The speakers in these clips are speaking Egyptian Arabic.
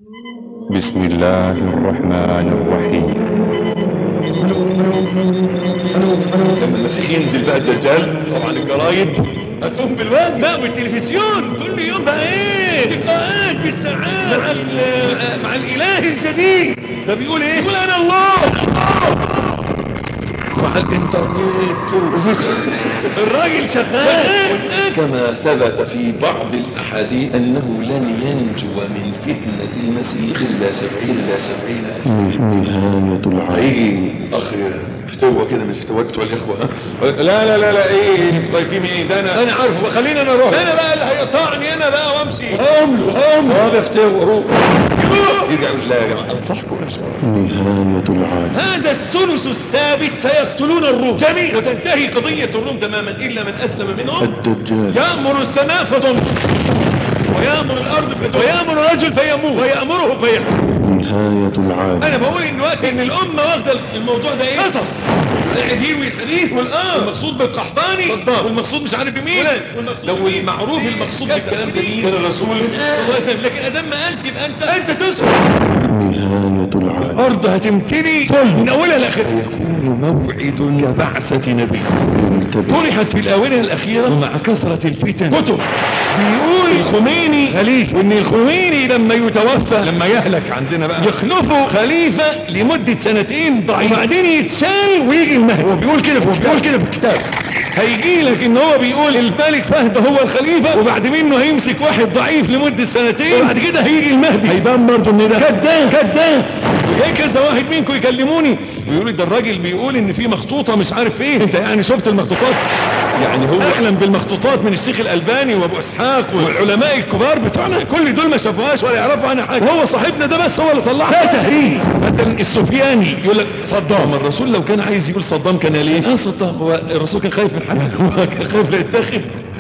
بسم الله الرحمن الرحيم لما المسيح ينزل بقى الدجال طبعا الجرايد هتقوم بالواجب لا والتلفزيون كل يوم بقى ايه لقاءات بالساعات مع ال- مع الاله الجديد ده بيقول ايه يقول انا الله مع الانترنت الراجل شغال والناس كما ثبت في بعض الأحاديث أنه لن ينجو من فتنة المسيح إلا سبعين إلا سبعين ألف نهاية العالم هيجي اخ فتوه كده من الفتوات بتوع الاخوه ها لا لا لا لا ايه انتوا خايفين من ايه ده انا انا عارفه خليني انا اروح انا بقى اللي هيقطعني انا بقى وامشي هقوم له هقوم له هذا فتوه روح يرجع يقول لا يا جماعه انصحكم نهاية العالم هذا الثلث الثابت سيقتلون الروم جميعا وتنتهي قضيه الروم تماما الا من اسلم منهم الدجال يأمر السماء فتمطر ويأمر الأرض فتمطر ويأمر الرجل فيموت ويأمره فيحيى نهاية العالم انا بقول ان دلوقتي ان الامه واخده الموضوع ده ايه قصص القديم والحديث والان المقصود بالقحطاني صدام والمقصود مش عارف بمين لو المعروف المقصود بالكلام ده مين كان الرسول صلى الله عليه وسلم لكن ادام ما قالش يبقى انت انت تسكت نهاية العالم الارض هتمتلي فل من اولها لاخرها يكون موعد كبعثه نبي انتبه طرحت في الآونة الأخيرة ومع كثرة الفتن كتب بيقول الخميني خليفة وإن الخميني لما يتوفى لما يهلك عندنا بقى يخلفه خليفة لمدة سنتين ضعيف وبعدين يتشال ويجي المهدي هو بيقول كده في بيقول كده في الكتاب هيجي لك ان هو بيقول الملك فهد هو الخليفة وبعد منه هيمسك واحد ضعيف لمدة سنتين وبعد كده هيجي المهدي هيبان برضه ان ده كذاب كذاب وجاي كذا واحد منكم يكلموني ويقولوا لي ده الراجل بيقول ان في مخطوطه مش عارف ايه انت يعني شفت المخطوطات يعني هو اعلم بالمخطوطات من الشيخ الالباني وابو اسحاق والعلماء الكبار بتوعنا كل دول ما شافوهاش ولا يعرفوا عنها حاجه وهو صاحبنا ده بس هو اللي طلعها لا تهريج مثلا السفياني يقول لك صدام الرسول لو كان عايز يقول صدام كان ليه اه صدام هو الرسول كان خايف من حاجه هو كان خايف لا يتاخد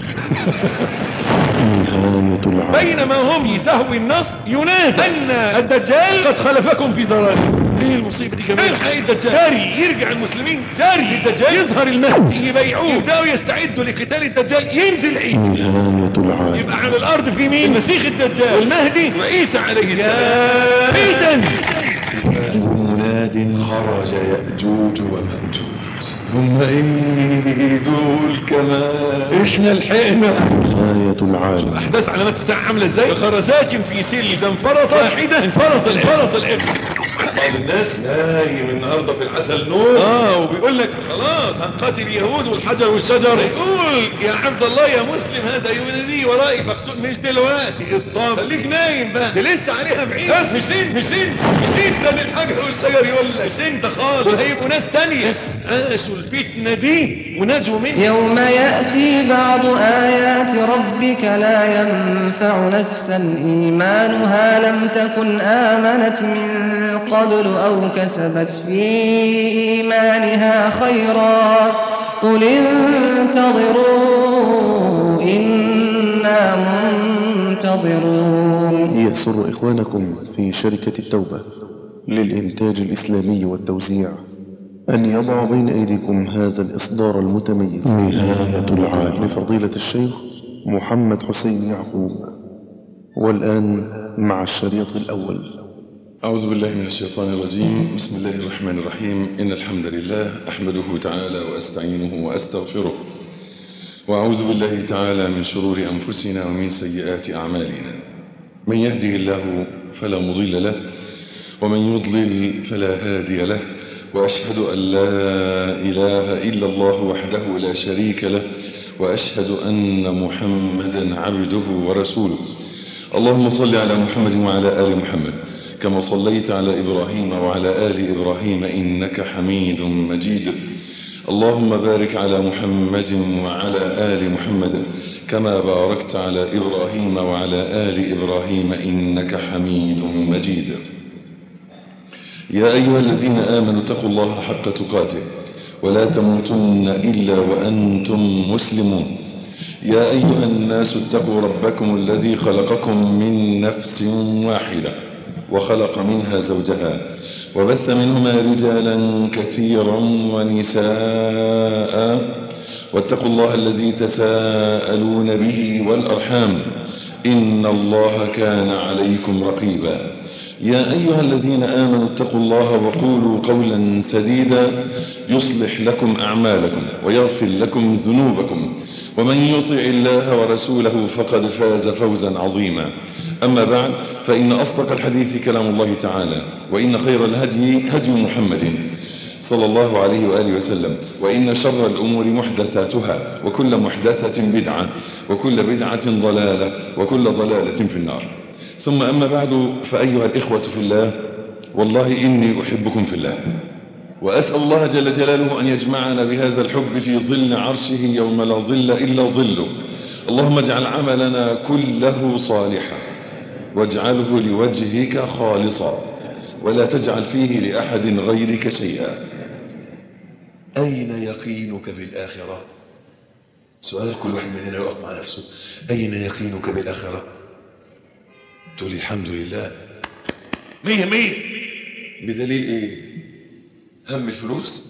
نهاية العالم بينما هم في سهو النص ينادى ان الدجال قد خلفكم في ضلال ايه المصيبه دي كمان الحق الدجال جاري يرجع المسلمين جاري للدجال يظهر المهدي يبيعوه يبداوا يستعدوا لقتال الدجال ينزل عيسى نهاية العالم يبقى على الارض في مين المسيح الدجال والمهدي وعيسى عليه السلام اذا مناد خرج يأجوج ومأجوج ثم يريدوا الكمال احنا لحقنا نهاية العالم احداث علامات الساعه عامله ازاي خرزات في سيل اذا انفرط واحده انفرط انفرط العلم بعض الناس نايم النهارده في العسل نور اه وبيقول لك خلاص هنقاتل اليهود والحجر والشجر يقول يا عبد الله يا مسلم هذا يولدي ورائي فاقتل مش دلوقتي الطاب خليك نايم بقى ده لسه عليها بعيد بس مش انت مش انت مش انت ده الحجر والشجر يقول لك مش انت خالص دول هيبقوا ناس تانية بس عاشوا الفتنه دي ونجوا منها يوم يأتي بعض آيات ربك لا ينفع نفسا إيمانها لم تكن آمنت من قبل أو كسبت في إيمانها خيرا قل انتظروا إنا منتظرون يسر إخوانكم في شركة التوبة للإنتاج الإسلامي والتوزيع أن يضع بين أيديكم هذا الإصدار المتميز نهاية العالم لفضيلة الشيخ محمد حسين يعقوب والآن مع الشريط الأول أعوذ بالله من الشيطان الرجيم بسم الله الرحمن الرحيم إن الحمد لله أحمده تعالى وأستعينه وأستغفره وأعوذ بالله تعالى من شرور أنفسنا ومن سيئات أعمالنا من يهده الله فلا مضل له ومن يضلل فلا هادي له وأشهد أن لا إله إلا الله وحده لا شريك له وأشهد أن محمدا عبده ورسوله اللهم صل على محمد وعلى آل محمد كما صليت على إبراهيم وعلى آل إبراهيم إنك حميد مجيد اللهم بارك على محمد وعلى آل محمد كما باركت على إبراهيم وعلى آل إبراهيم إنك حميد مجيد يا أيها الذين آمنوا اتقوا الله حق تقاته ولا تموتن إلا وأنتم مسلمون يا أيها الناس اتقوا ربكم الذي خلقكم من نفس واحدة وخلق منها زوجها وبث منهما رجالا كثيرا ونساء واتقوا الله الذي تساءلون به والأرحام إن الله كان عليكم رقيبا يا أيها الذين آمنوا اتقوا الله وقولوا قولا سديدا يصلح لكم أعمالكم ويغفر لكم ذنوبكم ومن يطع الله ورسوله فقد فاز فوزا عظيما أما بعد فإن أصدق الحديث كلام الله تعالى وإن خير الهدي هدي محمد صلى الله عليه وآله وسلم وإن شر الأمور محدثاتها وكل محدثة بدعة وكل بدعة ضلالة وكل ضلالة في النار ثم أما بعد فأيها الإخوة في الله والله إني أحبكم في الله وأسأل الله جل جلاله أن يجمعنا بهذا الحب في ظل عرشه يوم لا ظل إلا ظله اللهم اجعل عملنا كله صالحا واجعله لوجهك خالصا ولا تجعل فيه لأحد غيرك شيئا أين يقينك بالآخرة سؤال كل واحد مننا يقف مع نفسه أين يقينك بالآخرة تقول لي الحمد لله مية مية بدليل ايه هم الفلوس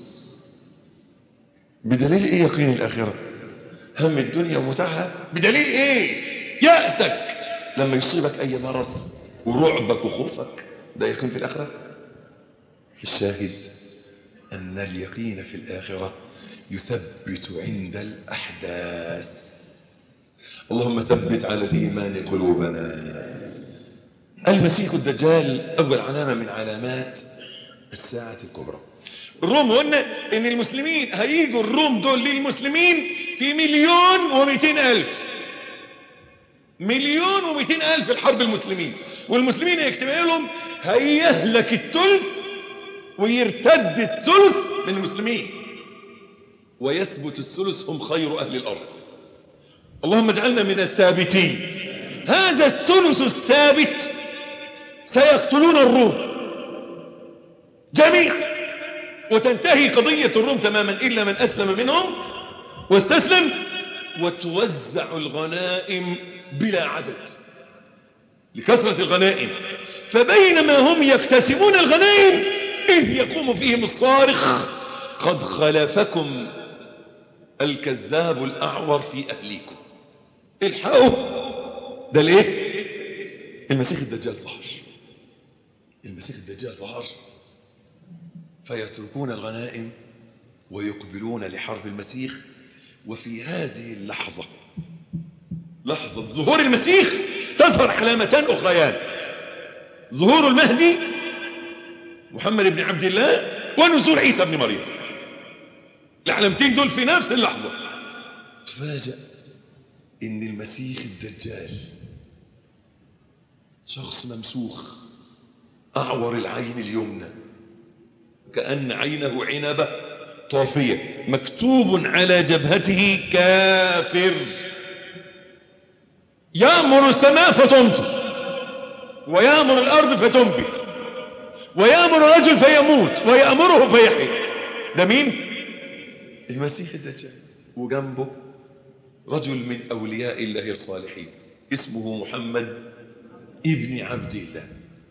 بدليل ايه يقين الآخرة هم الدنيا ومتعها بدليل ايه يأسك لما يصيبك اي مرض ورعبك وخوفك ده يقين في الآخرة الشاهد أن اليقين في الآخرة يثبت عند الأحداث اللهم ثبت على الإيمان قلوبنا المسيح الدجال أول علامة من علامات الساعة الكبرى الروم قلنا ان المسلمين هيجوا الروم دول للمسلمين في مليون ومئتين ألف مليون ومئتين ألف الحرب المسلمين والمسلمين يجتمع لهم هيهلك الثلث ويرتد الثلث من المسلمين ويثبت الثلث هم خير أهل الأرض اللهم اجعلنا من الثابتين هذا الثلث الثابت سيقتلون الروم جميعا وتنتهي قضية الروم تماما إلا من أسلم منهم واستسلم وتوزع الغنائم بلا عدد لكثرة الغنائم فبينما هم يكتسبون الغنائم إذ يقوم فيهم الصارخ قد خلفكم الكذاب الأعور في أهليكم الحقوا ده ليه المسيح الدجال ظهر المسيح الدجال ظهر فيتركون الغنائم ويقبلون لحرب المسيح وفي هذه اللحظة لحظة ظهور المسيح تظهر علامتان أخريان ظهور المهدي محمد بن عبد الله ونزول عيسى بن مريم العلامتين دول في نفس اللحظة تفاجأ ان المسيح الدجال شخص ممسوخ اعور العين اليمنى كأن عينه عنبة طافية مكتوب على جبهته كافر يأمر السماء فتمطر ويأمر الأرض فتنبت ويأمر الرجل فيموت ويأمره فيحيي ده مين؟ المسيح الدجال وجنبه رجل من أولياء الله الصالحين اسمه محمد ابن عبد الله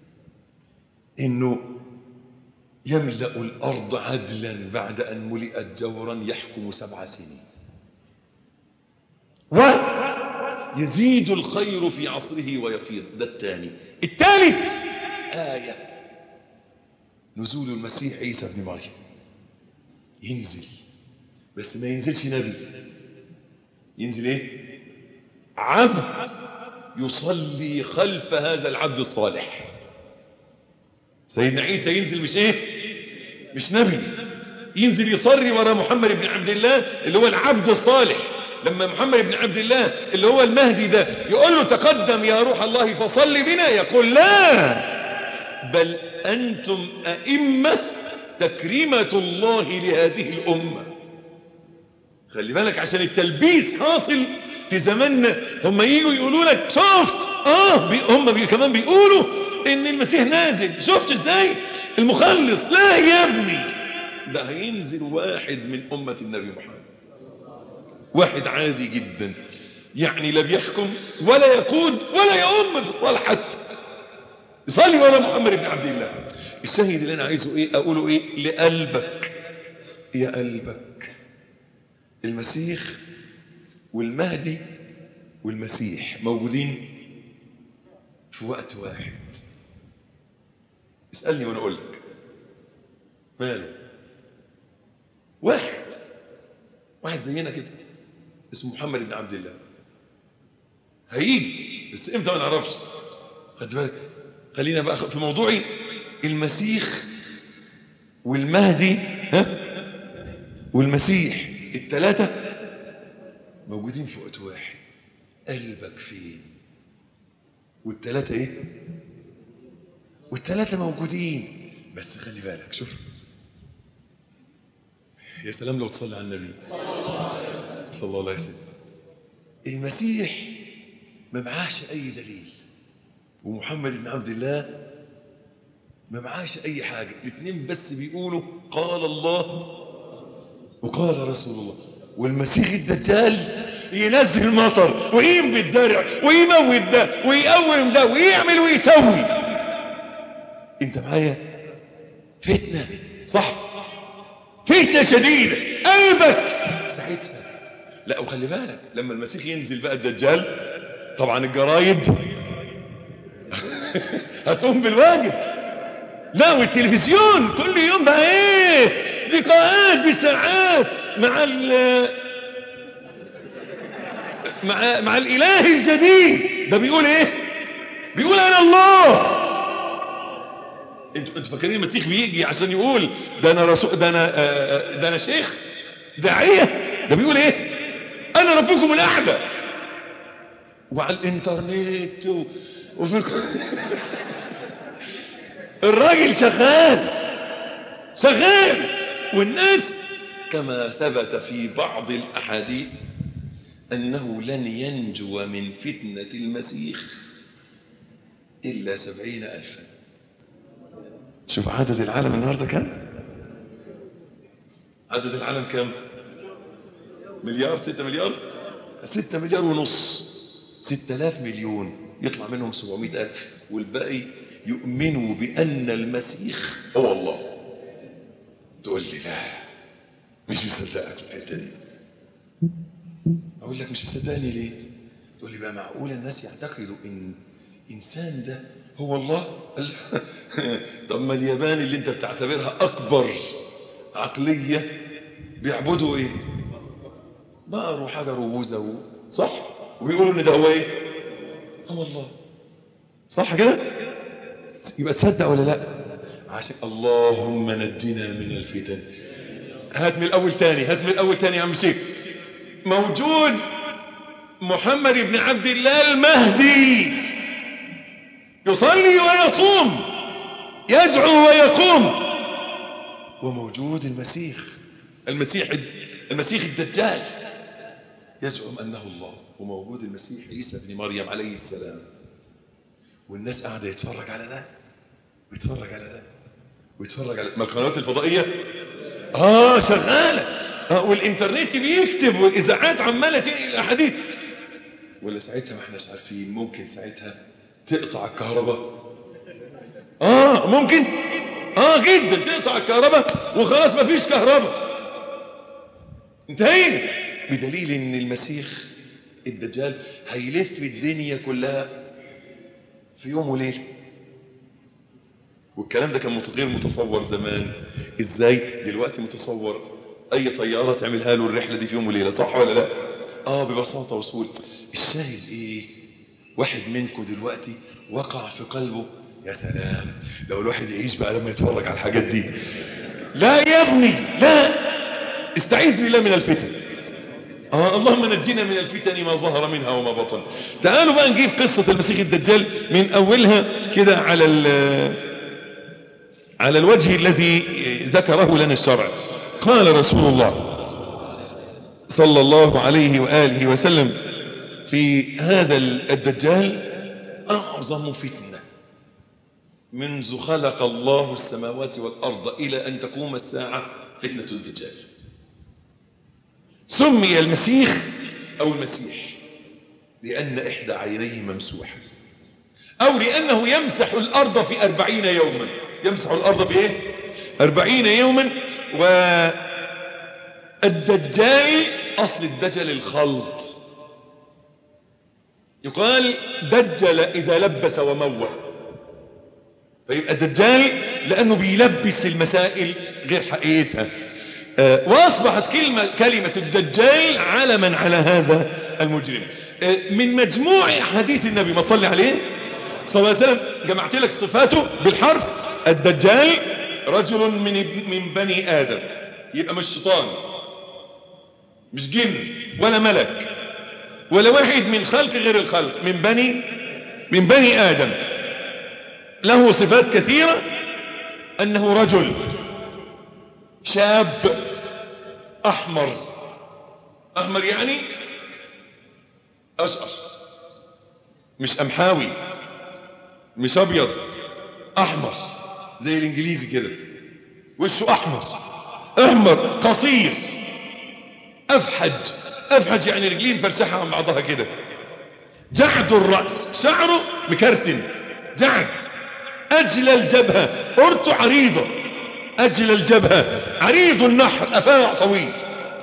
إنه يملأ الأرض عدلا بعد أن ملئت جورا يحكم سبع سنين ويزيد الخير في عصره ويفيض ده الثاني الثالث آية نزول المسيح عيسى بن مريم ينزل بس ما ينزلش نبي ينزل ايه عبد يصلي خلف هذا العبد الصالح سيدنا عيسى ينزل مش ايه مش نبي ينزل يصلي ورا محمد بن عبد الله اللي هو العبد الصالح لما محمد بن عبد الله اللي هو المهدي ده يقول له تقدم يا روح الله فصل بنا يقول لا بل أنتم أئمة تكريمة الله لهذه الأمة خلي بالك عشان التلبيس حاصل في زماننا هم يجوا يقولوا لك شفت اه بي هم بي كمان بيقولوا ان المسيح نازل شفت ازاي المخلص لا يا ابني ده هينزل واحد من أمة النبي محمد واحد عادي جدا يعني لا بيحكم ولا يقود ولا يؤم في الصلاة حتى يصلي ورا محمد بن عبد الله الشاهد اللي انا عايزه ايه اقوله ايه لقلبك يا قلبك المسيح والمهدي والمسيح موجودين في وقت واحد اسألني وأنا أقول لك ماله واحد واحد زينا كده اسمه محمد بن عبد الله هيجي بس امتى ما نعرفش خد بالك خلينا بقى في موضوعي المسيح والمهدي ها والمسيح الثلاثة موجودين في وقت واحد قلبك فين والثلاثة ايه والثلاثة موجودين بس خلي بالك شوف يا سلام لو تصلي على النبي صلى الله عليه وسلم المسيح ما معاش اي دليل ومحمد بن عبد الله ما معاش اي حاجة الاثنين بس بيقولوا قال الله وقال رسول الله والمسيح الدجال ينزل مطر وينبت زرع ويموت ده ويقوم ده ويعمل ويسوي انت معايا فتنة صح فتنة شديدة قلبك ساعتها لا وخلي بالك لما المسيح ينزل بقى الدجال طبعا الجرايد هتقوم بالواجب لا والتلفزيون كل يوم بقى ايه لقاءات بساعات مع ال مع مع الاله الجديد ده بيقول ايه بيقول انا الله انتوا انتوا فاكرين المسيح بيجي عشان يقول ده انا رسول ده انا آه، ده انا شيخ داعيه ده بيقول ايه انا ربكم الاعلى وعلى الانترنت و... وفي الك- الراجل شغال شغال والناس كما ثبت في بعض الأحاديث أنه لن ينجو من فتنة المسيح إلا سبعين ألفا شوف عدد العالم النهاردة كم عدد العالم كم مليار ستة مليار ستة مليار ونص ستة آلاف مليون يطلع منهم سبعمائة ألف والباقي يؤمنوا بأن المسيح هو الله تقول لي لا مش مصدقك الحته دي اقول لك مش مصدقني ليه تقول لي بقى معقول الناس يعتقدوا ان انسان ده هو الله قال لي، طب ما اليابان اللي انت بتعتبرها اكبر عقليه بيعبدوا ايه بقر وحجر وبوزه و... صح وبيقولوا ان ده هو ايه هو الله صح كده يبقى تصدق ولا لا عشان اللهم نجنا من الفتن هات من الاول تاني هات من الاول تاني يا عم شيخ موجود محمد بن عبد الله المهدي يصلي ويصوم يدعو ويقوم وموجود المسيح المسيح المسيح الدجال يزعم انه الله وموجود المسيح عيسى بن مريم عليه السلام والناس قاعده يتفرج على ده ويتفرج على ده ويتفرج على ما القنوات الفضائيه اه شغاله آه والانترنت بيكتب والاذاعات عماله تنقل الاحاديث ولا ساعتها ما احناش عارفين ممكن ساعتها تقطع الكهرباء اه ممكن اه جدا تقطع الكهرباء وخلاص ما فيش كهرباء انتهينا بدليل ان المسيح الدجال هيلف الدنيا كلها في يوم وليله والكلام ده كان مت- غير متصور زمان ازاي دلوقتي متصور اي طياره تعملها له الرحله دي في يوم وليله صح ولا لا اه ببساطه وسهوله الشاهد ايه واحد منكم دلوقتي وقع في قلبه يا سلام لو الواحد يعيش بقى لما يتفرج على الحاجات دي لا يا ابني لا استعيذ بالله من الفتن آه اللهم نجينا من الفتن ما ظهر منها وما بطن تعالوا بقى نجيب قصة المسيح الدجال من أولها كده على ال- على الوجه الذي ذكره لنا الشرع قال رسول الله صلى الله عليه وآله وسلم في هذا الدجال أعظم فتنة منذ خلق الله السماوات والأرض إلى أن تقوم الساعة فتنة الدجال سمي المسيح أو المسيح لأن إحدى عينيه ممسوحة أو لأنه يمسح الأرض في أربعين يوما يمسح الأرض بإيه؟ أربعين يوما والدجال أصل الدجل الخلط يقال دجل إذا لبس وموه فيبقى دجال لأنه بيلبس المسائل غير حقيقتها آه، وأصبحت كلمة كلمة الدجال علما على هذا المجرم آه، من مجموع أحاديث النبي ما تصلي عليه صلى الله عليه وسلم جمعت لك صفاته بالحرف الدجال رجل من ابن- من بني آدم يبقى مش شيطان مش جن ولا ملك ولا واحد من خلق غير الخلق من بني من بني آدم له صفات كثيرة أنه رجل شاب أحمر أحمر يعني أشقر مش أمحاوي مش أبيض أحمر زي الإنجليزي كده وشه أحمر أحمر قصير أفحج أفحج يعني رجلين فرشحها عن بعضها كده جعد الرأس شعره مكرتن جعد أجل الجبهة قرته عريضة أجل الجبهة عريض النحر أفاع طويل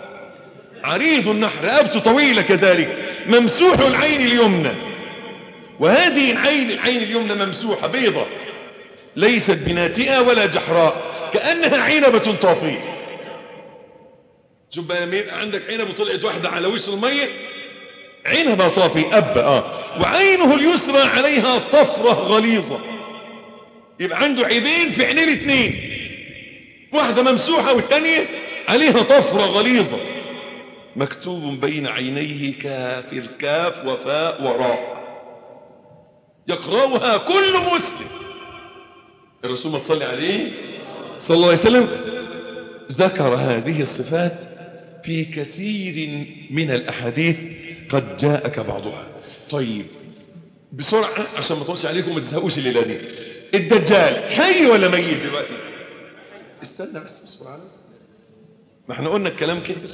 عريض النحر رقبته طويلة كذلك ممسوح العين اليمنى وهذه العين العين اليمنى ممسوحة بيضة ليست بناتئة ولا جحراء كأنها عنبة طافية شوف بقى لما يبقى عندك عنب وطلعت واحدة على وش المية عنبة طافي أب آه وعينه اليسرى عليها طفرة غليظة يبقى عنده عيبين في عينين الاثنين واحدة ممسوحة والثانية عليها طفرة غليظة مكتوب بين عينيه كافر كاف وفاء وراء يقرأها كل مسلم الرسول ما تصلي عليه صلى الله عليه وسلم ذكر هذه الصفات في كثير من الأحاديث قد جاءك بعضها طيب بسرعة عشان ما اطولش عليكم ما تزهقوش الليلة دي الدجال حي ولا ميت دلوقتي استنى بس اصبر علي ما احنا قلنا الكلام كتر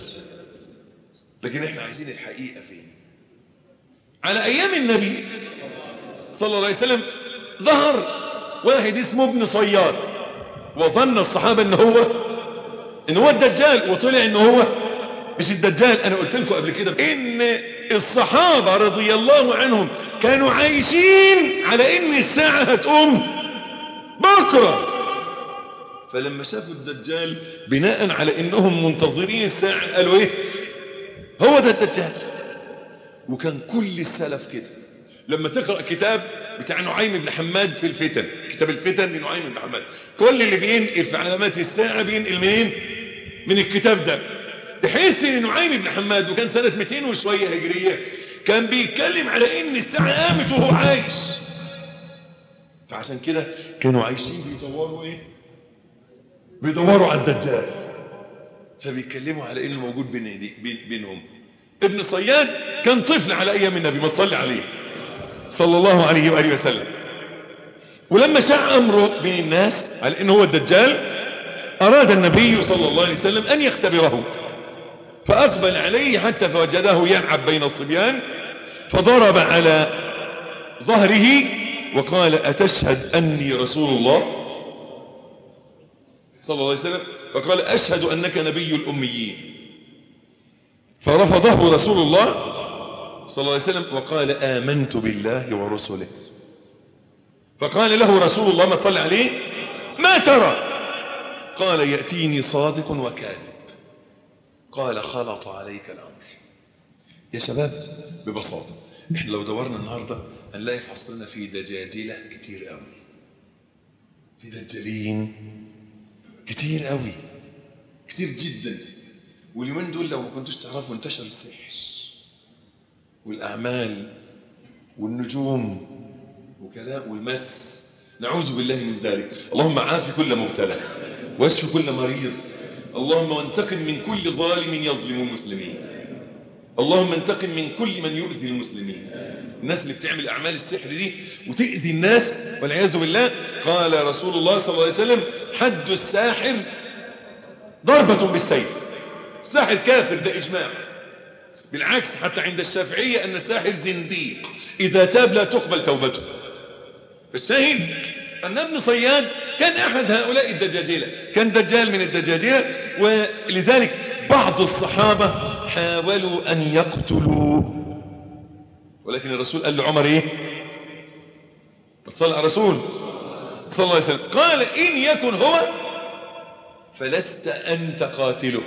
لكن احنا عايزين الحقيقة فين على ايام النبي صلى الله عليه وسلم ظهر واحد اسمه ابن صياد وظن الصحابة ان هو ان هو الدجال وطلع ان هو مش الدجال انا قلت لكم قبل كده ان الصحابة رضي الله عنهم كانوا عايشين على ان الساعة هتقوم بكرة فلما شافوا الدجال بناء على انهم منتظرين الساعة قالوا ايه هو ده الدجال وكان كل السلف كده لما تقرأ كتاب بتاع نعيم بن حماد في الفتن كتاب الفتن لنعيم بن حماد كل اللي بينقل في علامات الساعة بينقل منين من الكتاب ده تحس ان نعيم بن حماد وكان سنة 200 وشوية هجرية كان بيتكلم على ان الساعة قامت وهو عايش فعشان كده كانوا عايشين بيدوروا ايه بيدوروا على الدجال فبيتكلموا على انه موجود بين ايدي بين بينهم ابن صياد كان طفل على ايام النبي ما تصلي عليه صلى الله عليه واله وسلم ولما شاع امره بين الناس على انه هو الدجال اراد النبي صلى الله عليه وسلم ان يختبره فاقبل عليه حتى فوجده يلعب بين الصبيان فضرب على ظهره وقال اتشهد اني رسول الله صلى الله عليه وسلم فقال اشهد انك نبي الاميين فرفضه رسول الله صلى الله عليه وسلم وقال آمنت بالله ورسله فقال له رسول الله ما تصلي عليه ما ترى قال يأتيني صادق وكاذب قال خلط عليك الأمر يا شباب ببساطة احنا لو دورنا النهاردة هنلاقي في عصرنا في دجاجلة كتير قوي في دجالين كتير قوي كتير جدا واليومين دول لو ما كنتوش تعرفوا انتشر السحر والأعمال والنجوم وكلام والمس نعوذ بالله من ذلك اللهم عافي كل مبتلى واشف كل مريض اللهم وانتقم من كل ظالم يظلم المسلمين اللهم انتقم من كل من يؤذي المسلمين الناس اللي بتعمل أعمال السحر دي وتأذي الناس والعياذ بالله قال رسول الله صلى الله عليه وسلم حد الساحر ضربة بالسيف الساحر كافر ده إجماع بالعكس حتى عند الشافعية أن الساحر زنديق إذا تاب لا تقبل توبته فالشاهد أن ابن صياد كان أحد هؤلاء الدجاجلة كان دجال من الدجاجلة ولذلك بعض الصحابة حاولوا أن يقتلوه ولكن الرسول قال لعمر إيه بتصلي على الرسول صلى الله عليه وسلم قال إن يكن هو فلست أنت قاتله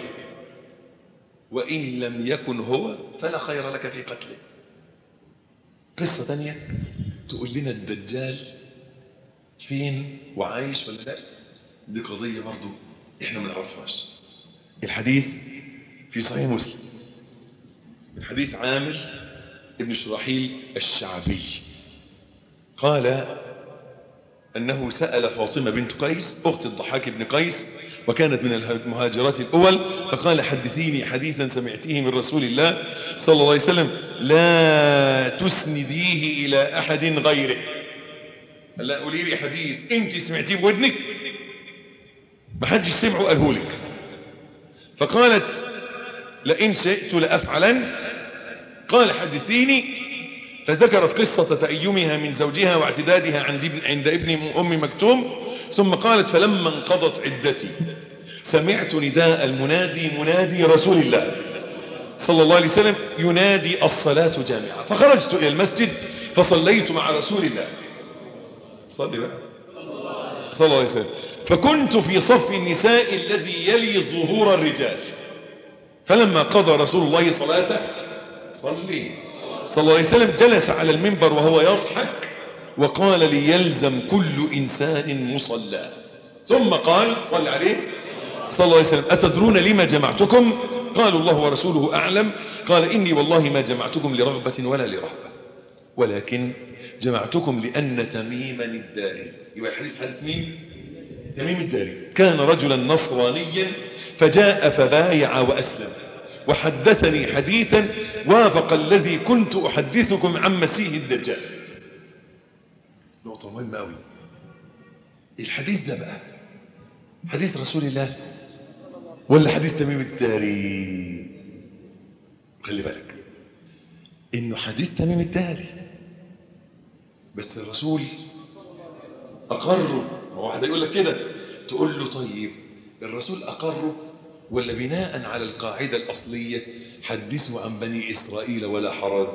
وإن لم يكن هو فلا خير لك في قتله قصة تانية تقول لنا الدجال فين وعايش ولا لا دي قضية برضو احنا ما نعرفهاش الحديث في صحيح مسلم من حديث عامر ابن شراحيل الشعبي قال أنه سأل فاطمة بنت قيس أخت الضحاك بن قيس وكانت من المهاجرات الأول فقال حدثيني حديثا سمعته من رسول الله صلى الله عليه وسلم لا تسنديه إلى أحد غيره لا قولي لي حديث أنت سمعتيه بودنك ما حدش سمعه قاله لك فقالت لئن شئت لأفعلن قال حدثيني فذكرت قصة تأيمها من زوجها واعتدادها عند ابن, عند ابن أم مكتوم ثم قالت فلما انقضت عدتي سمعت نداء المنادي منادي رسول الله صلى الله عليه وسلم ينادي الصلاة جامعة فخرجت إلى المسجد فصليت مع رسول الله صلي بقى صلى الله عليه وسلم فكنت في صف النساء الذي يلي ظهور الرجال فلما قضى رسول الله صلاته صلي صلى الله عليه وسلم جلس على المنبر وهو يضحك وقال لي يلزم كل إنسان مصلى ثم قال صلى عليه صلى الله عليه وسلم أتدرون لما جمعتكم قالوا الله ورسوله أعلم قال إني والله ما جمعتكم لرغبة ولا لرهبة ولكن جمعتكم لأن تميما الداري يبقى الحديث حديث مين تميم الداري كان رجلا نصرانيا فجاء فبايع وأسلم وحدثني حديثا وافق الذي كنت أحدثكم عن مسيح الدجال نقطة مهمة أوي الحديث ده بقى حديث رسول الله ولا حديث تميم الداري خلي بالك انه حديث تميم الداري بس الرسول اقره واحد يقول لك كده تقول له طيب الرسول اقره ولا بناء على القاعدة الأصلية حدثوا عن بني إسرائيل ولا حرج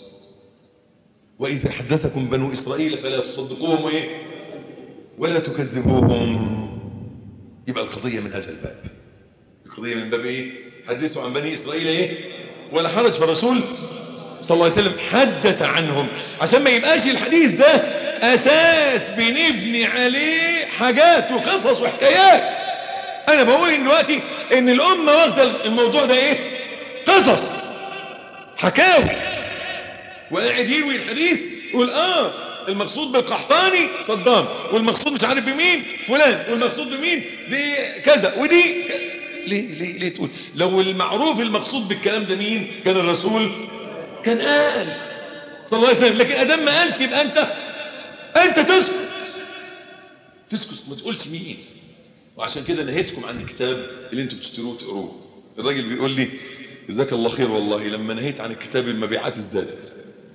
وإذا حدثكم بنو إسرائيل فلا تصدقوهم إيه؟ ولا تكذبوهم يبقى القضية من هذا الباب القضية من باب إيه؟ حدثوا عن بني إسرائيل إيه؟ ولا حرج فالرسول صلى الله عليه وسلم حدث عنهم عشان ما يبقاش الحديث ده أساس بنبني عليه حاجات وقصص وحكايات انا بقول ان دلوقتي ان الامه واخده الموضوع ده ايه قصص حكاوي وقاعد يروي الحديث يقول اه المقصود بالقحطاني صدام والمقصود مش عارف بمين فلان والمقصود بمين دي كذا ودي كذا. ليه ليه ليه تقول لو المعروف المقصود بالكلام ده مين كان الرسول كان قال صلى الله عليه وسلم لكن ادم ما قالش يبقى انت انت تسكت تسكت ما تقولش مين وعشان كده نهيتكم عن الكتاب اللي انتوا بتشتروه تقروه الراجل بيقول لي جزاك الله خير والله لما نهيت عن الكتاب المبيعات ازدادت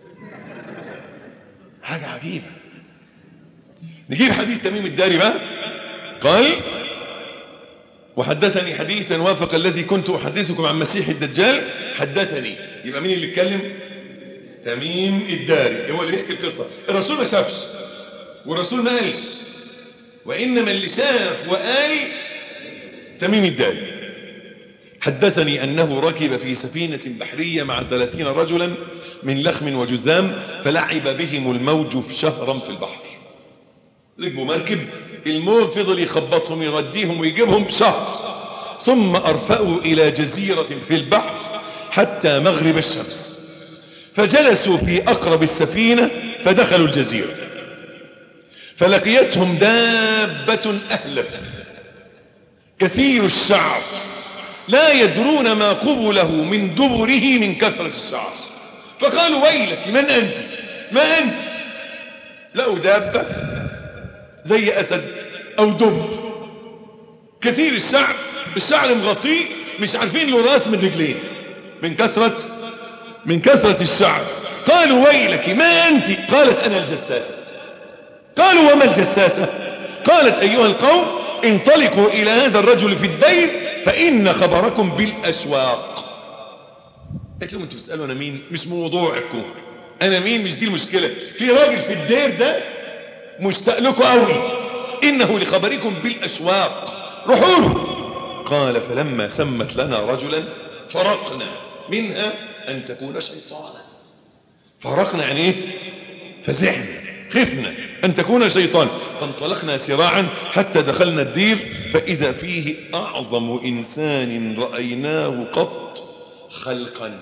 حاجة عجيبة نجيب حديث تميم الداري بقى قال وحدثني حديثا وافق الذي كنت أحدثكم عن مسيح الدجال حدثني يبقى مين اللي اتكلم تميم الداري هو اللي بيحكي القصة الرسول ما شافش والرسول ما قالش وإنما اللي شاف وقال تميم الداري حدثني أنه ركب في سفينة بحرية مع ثلاثين رجلا من لخم وجزام فلعب بهم الموج في شهرا في البحر ركبوا مركب الموج فضل يخبطهم يغديهم ويجيبهم شهر ثم أرفأوا إلى جزيرة في البحر حتى مغرب الشمس فجلسوا في أقرب السفينة فدخلوا الجزيرة فلقيتهم دابة أهلب كثير الشعر لا يدرون ما قبله من دبره من كثرة الشعر فقالوا ويلك من أنت ما أنت لقوا دابة زي أسد أو دب كثير الشعر الشعر مغطيه مش عارفين له راس من رجلين من كثرة من كثرة الشعر قالوا ويلك ما أنت قالت أنا الجساسة قالوا وما الجساسة قالت أيها القوم انطلقوا إلى هذا الرجل في الدين فإن خبركم بالأسواق قلت لهم انتوا بتسألوا أنا مين مش موضوعكم أنا مين مش دي المشكلة في راجل في الدير ده مشتاق لكم قوي إنه لخبركم بالأشواق روحوا له قال فلما سمت لنا رجلا فرقنا منها أن تكون شيطانا فرقنا يعني إيه فزعنا خفنا أن تكون شيطان فانطلقنا سراعا حتى دخلنا الدير فإذا فيه أعظم إنسان رأيناه قط خلقا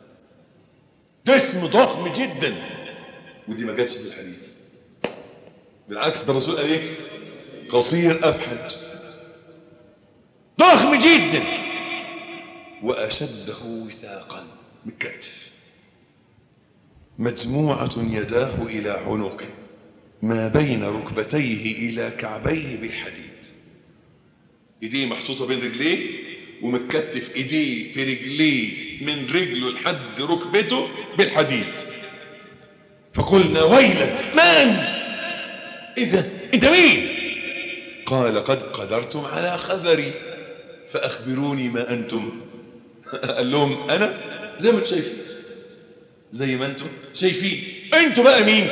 جسم ضخم جدا ودي ما جاتش في الحديث بالعكس ده الرسول قال ايه قصير افحج ضخم جدا واشده وثاقا بالكتف مجموعة يداه إلى عنقه ما بين ركبتيه إلى كعبيه بالحديد إيديه محطوطة بين رجليه ومتكتف إيديه في رجليه من رجله لحد ركبته بالحديد فقلنا ويلك من أنت إيه ده أنت مين قال قد قدرتم على خبري فأخبروني ما أنتم قال لهم أنا زي ما انتم شايفين زي ما أنتم شايفين أنتم بقى مين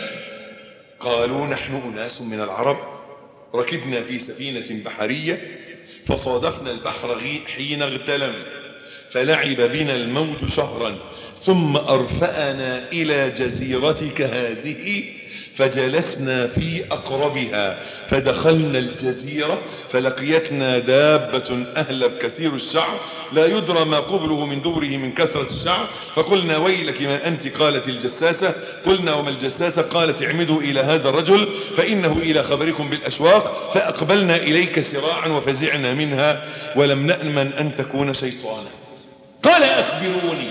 قالوا نحن أناس من العرب ركبنا في سفينة بحرية فصادفنا البحر غي- حين اغتلم فلعب بنا الموج شهرا ثم أرفأنا إلى جزيرتك هذه فجلسنا في أقربها فدخلنا الجزيرة فلقيتنا دابة أهلب كثير الشعر لا يدرى ما قبله من دبره من كثرة الشعر فقلنا ويلك ما أنت قالت الجساسة قلنا وما الجساسة قالت اعمدوا إلى هذا الرجل فإنه إلى خبركم بالأشواق فأقبلنا إليك سراعا وفزعنا منها ولم نأمن أن تكون شيطانا قال أخبروني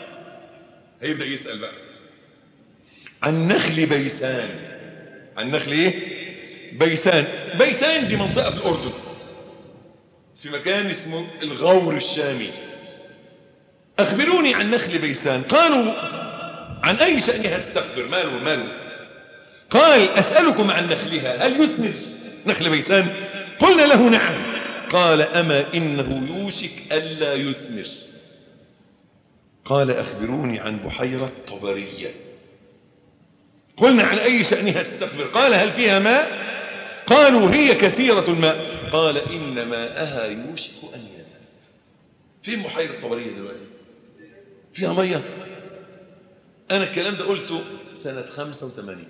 هيبدأ يسأل بقى عن نخل بيسان عن نخل ايه بيسان بيسان دي منطقة في الأردن في مكان اسمه الغور الشامي أخبروني عن نخل بيسان قالوا عن أي شأنها تستخبر ماله ماله قال أسألكم عن نخلها هل يثمر نخل بيسان قلنا له نعم قال أما إنه يوشك ألا يثمر قال أخبروني عن بحيرة طبرية قلنا عن أي شأنها تستخبر قال هل فيها ماء قالوا هي كثيرة الماء قال إن ماءها يوشك أن يذهب فين بحيرة طبرية دلوقتي فيها مية أنا الكلام ده قلته سنة 85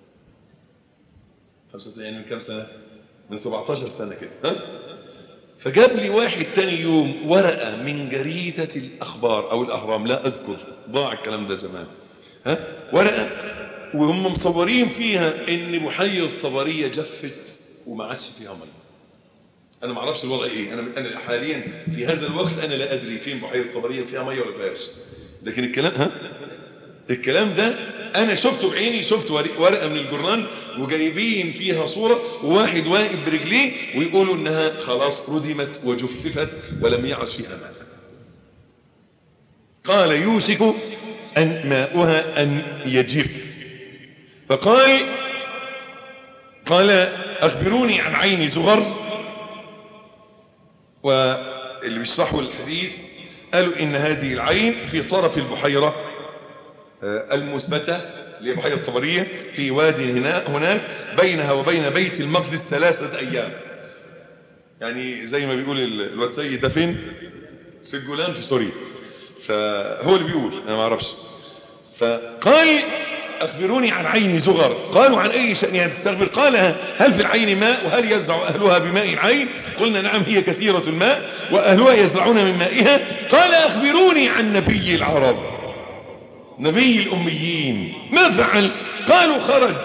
85 يعني من كام سنة من 17 سنة كده ها فجاب لي واحد تاني يوم ورقة من جريدة الأخبار أو الأهرام لا أذكر ضاع الكلام ده زمان ها ورقة وهم مصورين فيها إن بحيرة طبرية جفت وما عادش فيها مية أنا ما أعرفش الوضع إيه أنا أنا حاليا في هذا الوقت أنا لا أدري فين بحيرة طبرية فيها مية ولا فيهاش لكن الكلام ها الكلام ده انا شفته بعيني شفت ورق- ورقه من الجرنان وجايبين فيها صوره وواحد واقف برجليه ويقولوا انها خلاص ردمت وجففت ولم يعد فيها ماء قال يوشك ان ماؤها ان يجف فقال قال اخبروني عن عين زغر واللي بيشرحوا الحديث قالوا ان هذه العين في طرف البحيره المثبتة لبحيرة الطبرية في واد هنا هناك بينها وبين بيت المقدس ثلاثة أيام يعني زي ما بيقول ال- الواد سيد ده فين في الجولان في سوريا فهو اللي بيقول أنا ما أعرفش فقال أخبروني عن عين زغر قالوا عن أي شأنها تستغفر قال هل في العين ماء وهل يزرع أهلها بماء العين قلنا نعم هي كثيرة الماء وأهلها يزرعون من مائها قال أخبروني عن نبي العرب نبي الأميين ما فعل قالوا خرج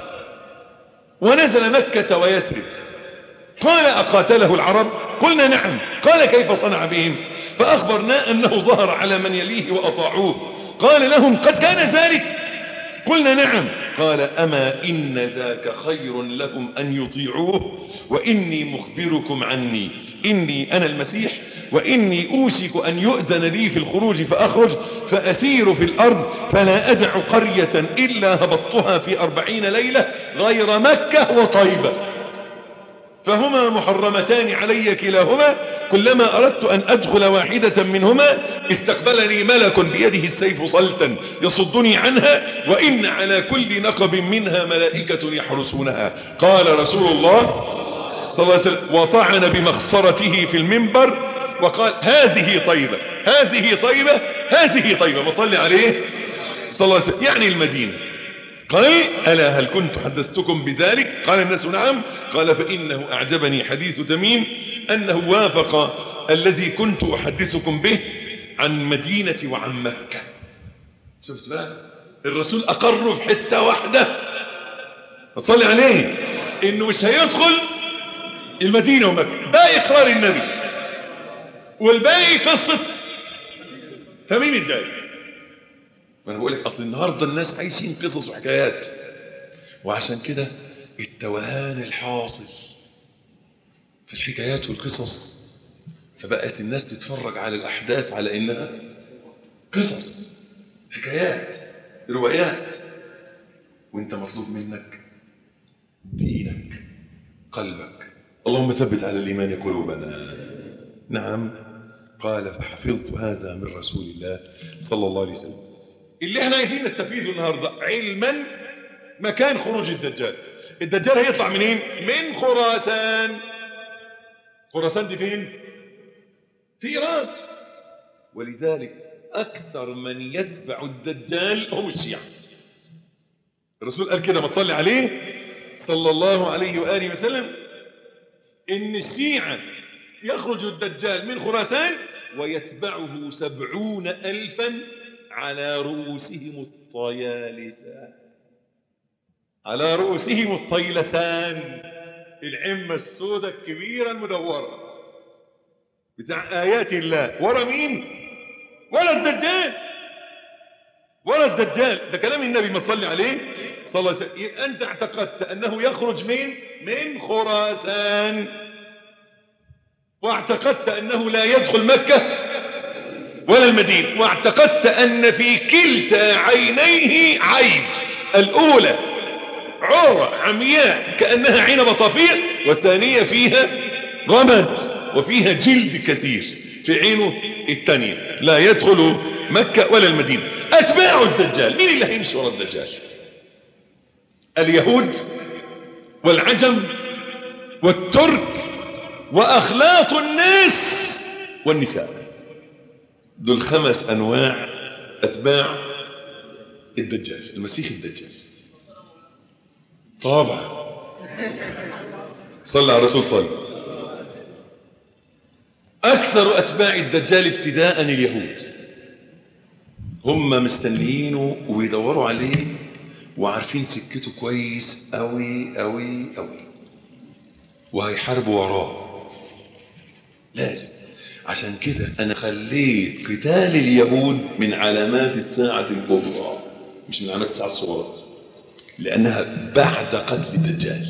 ونزل مكة ويثرب قال أقاتله العرب قلنا نعم قال كيف صنع بهم فأخبرنا أنه ظهر على من يليه وأطاعوه قال لهم قد كان ذلك قلنا نعم قال أما إن ذاك خير لهم أن يطيعوه وإني مخبركم عني إني أنا المسيح وإني أوشك أن يؤذن لي في الخروج فأخرج فأسير في الأرض فلا أدع قرية إلا هبطتها في أربعين ليلة غير مكة وطيبة فهما محرمتان علي كلاهما كلما أردت أن أدخل واحدة منهما استقبلني ملك بيده السيف صلتا يصدني عنها وإن على كل نقب منها ملائكة يحرسونها قال رسول الله صلى الله عليه وسلم وطعن بمخصرته في المنبر وقال هذه طيبة هذه طيبة هذه طيبة وصلي عليه صلى الله عليه وسلم يعني المدينة قال ألا هل كنت حدثتكم بذلك قال الناس نعم قال فإنه أعجبني حديث تميم أنه وافق الذي كنت أحدثكم به عن مدينة وعن مكة شفت بقى الرسول أقر في حتة واحدة فصلي عليه إنه مش هيدخل المدينة ومكة باقي إقرار النبي والباقي قصة فمين الداعي ما انا بقول لك اصل النهارده الناس عايشين قصص وحكايات وعشان كده التوهان الحاصل في الحكايات والقصص فبقت الناس تتفرج على الاحداث على انها قصص حكايات روايات وانت مطلوب منك دينك قلبك اللهم ثبت على الايمان قلوبنا نعم قال فحفظت هذا من رسول الله صلى الله عليه وسلم اللي احنا عايزين نستفيده النهارده علما مكان خروج الدجال الدجال هيطلع منين من خراسان خراسان دي فين في ايران ولذلك اكثر من يتبع الدجال هم الشيعة الرسول قال كده ما تصلي عليه صلى الله عليه واله وسلم ان الشيعة يخرج الدجال من خراسان ويتبعه سبعون ألفا على رؤوسهم الطيالسان على رؤوسهم الطيلسان العمة السوداء الكبيرة المدورة بتاع آيات الله ورا مين ولا الدجال ولا الدجال ده كلام النبي ما تصلي عليه صلى الله عليه وسلم يبقى أنت اعتقدت أنه يخرج من من خراسان واعتقدت أنه لا يدخل مكة ولا المدينة واعتقدت أن في كلتا عينيه عين الأولى عورة عمياء كأنها عين بطافية والثانية فيها رمد وفيها جلد كثير في عينه الثانية لا يدخل مكة ولا المدينة أتباع الدجال مين اللي هيمشي ورا الدجال اليهود والعجم والترك وأخلاط الناس والنساء دول خمس أنواع أتباع الدجال المسيح الدجال طبعا صلى على الرسول صلى أكثر أتباع الدجال ابتداء اليهود هم مستنيينه ويدوروا عليه وعارفين سكته كويس أوي أوي أوي وهيحاربوا وراه لازم عشان كده أنا خليت قتال اليهود من علامات الساعة الكبرى مش من علامات الساعة الصغرى لأنها بعد قتل الدجال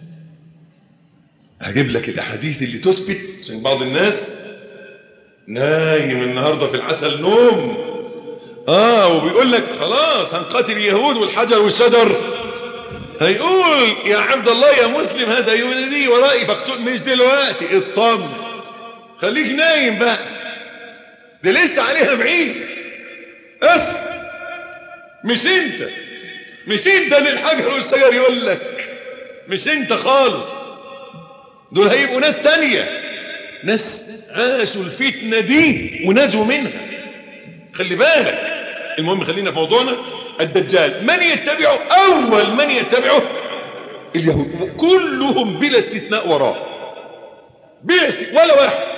هجيب لك الأحاديث اللي تثبت عشان بعض الناس نايم النهاردة في العسل نوم آه وبيقول لك خلاص هنقاتل اليهود والحجر والشجر هيقول يا عبد الله يا مسلم هذا يهودي ورائي فاقتل مش دلوقتي اطمن خليك نايم بقى ده لسه عليها بعيد اسف مش انت مش انت اللي الحجر والشجر يقول لك مش انت خالص دول هيبقوا ناس تانية ناس عاشوا الفتنة دي ونجوا منها خلي بالك المهم خلينا في موضوعنا الدجال من يتبعه اول من يتبعه اليهود كلهم بلا استثناء وراه بلا استثناء ولا واحد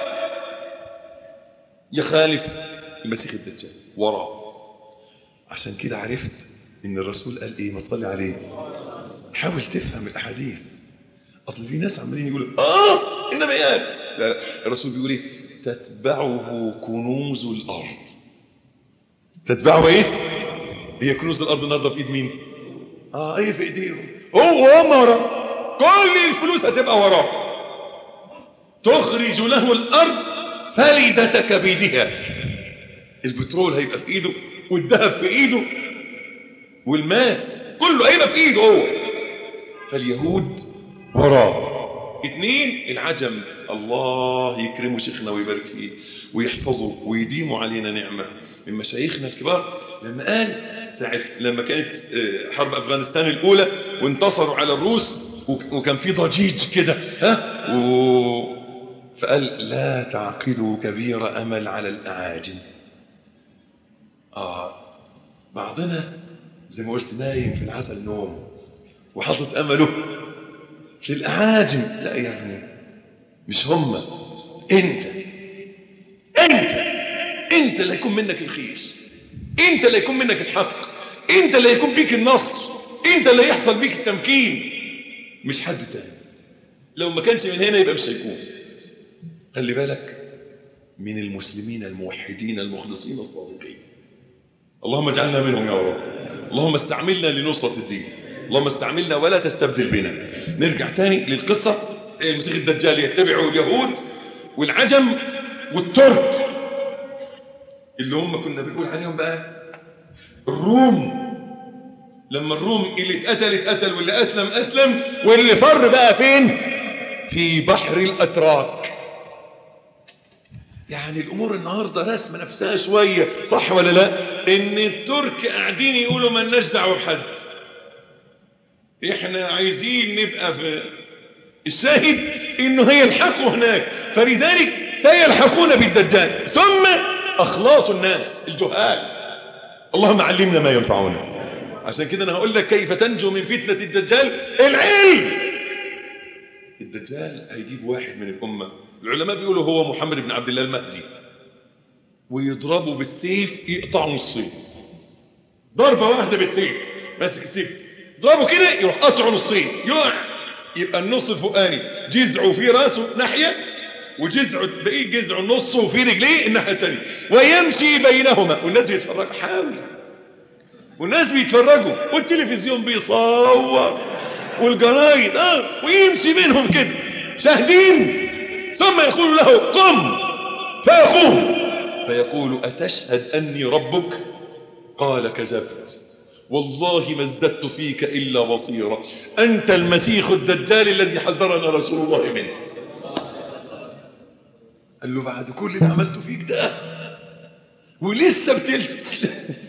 يخالف المسيح الدجال وراه عشان كده عرفت ان الرسول قال ايه ما تصلي عليه حاول تفهم الاحاديث اصل في ناس عمالين يقولوا اه النبيات لا لا الرسول بيقول ايه تتبعه كنوز الارض تتبعه ايه هي كنوز الارض النهارده في ايد مين اه ايه في ايديهم هو هم وراه كل الفلوس هتبقى وراه تخرج له الارض فلدة كبدها البترول هيبقى في ايده والذهب في ايده والماس كله هيبقى في ايده هو فاليهود وراه اثنين العجم الله يكرمه شيخنا ويبارك فيه ويحفظه ويديمه علينا نعمة من مشايخنا الكبار لما قال ساعة لما كانت آه، حرب أفغانستان الأولى وانتصروا على الروس وك- وكان في ضجيج كده ها و... فقال لا تعقدوا كبير أمل على الأعاجم آه بعضنا زي ما قلت نايم في العسل نوم وحاطط أمله في الأعاجم لا يا ابني مش هم أنت أنت أنت اللي يكون منك الخير أنت اللي يكون منك الحق أنت اللي يكون بيك النصر أنت اللي يحصل بيك التمكين مش حد تاني لو ما كانش من هنا يبقى مش هيكون خلي بالك من المسلمين الموحدين المخلصين الصادقين اللهم اجعلنا منهم يا رب اللهم استعملنا لنصرة الدين اللهم استعملنا ولا تستبدل بنا نرجع تاني للقصة المسيح الدجال يتبعه اليهود والعجم والترك اللي هم كنا بنقول عليهم بقى الروم لما الروم اللي اتقتل اتقتل واللي اسلم اسلم واللي فر بقى فين في بحر الاتراك يعني الامور النهارده رسمه نفسها شويه صح ولا لا ان الترك قاعدين يقولوا مالناش دعوه بحد احنا عايزين نبقى في الشاهد انه هيلحقوا هناك فلذلك سيلحقون بالدجال ثم اخلاط الناس الجهال اللهم علمنا ما ينفعنا عشان كده انا هقول لك كيف تنجو من فتنه الدجال العلم الدجال هيجيب واحد من الامه العلماء بيقولوا هو محمد بن عبد الله المهدي ويضربه بالسيف يقطعه نصين ضربه واحده بالسيف ماسك السيف ضربه كده يروح قطعه نصين يقع يبقى النص الفوقاني جذعه في راسه ناحيه وجذعه بقيه جذعه نصه في رجليه الناحيه الثانيه ويمشي بينهما والناس بيتفرجوا حاول والناس بيتفرجوا والتلفزيون بيصور والجرايد اه ويمشي بينهم كده شاهدين ثم يقول له قم فيقوم فيقول أتشهد أني ربك قال كذبت والله ما ازددت فيك إلا بصيرة أنت المسيح الدجال الذي حذرنا رسول الله منه قال له بعد كل اللي عملته فيك ده ولسه بتلبس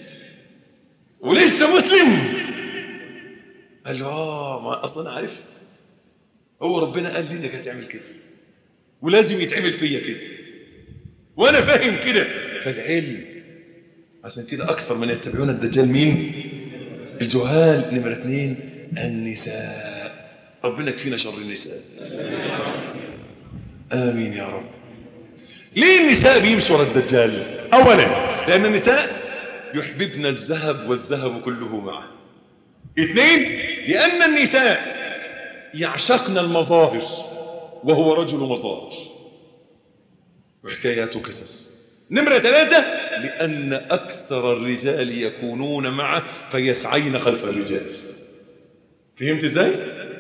ولسه مسلم قال له اه ما اصلا انا عارف هو ربنا قال لي انك هتعمل كده ولازم يتعمل فيا كده وانا فاهم كده فالعلم عشان كده اكثر من يتبعون الدجال مين الجهال نمرة اثنين النساء ربنا يكفينا شر النساء امين يا رب ليه النساء بيمشوا ورا الدجال اولا لان النساء يحببن الذهب والذهب كله معه اثنين لان النساء يعشقن المظاهر وهو رجل مظاهر وحكايات قصص نمرة ثلاثة لأن أكثر الرجال يكونون معه فيسعين خلف الرجال فهمت ازاي؟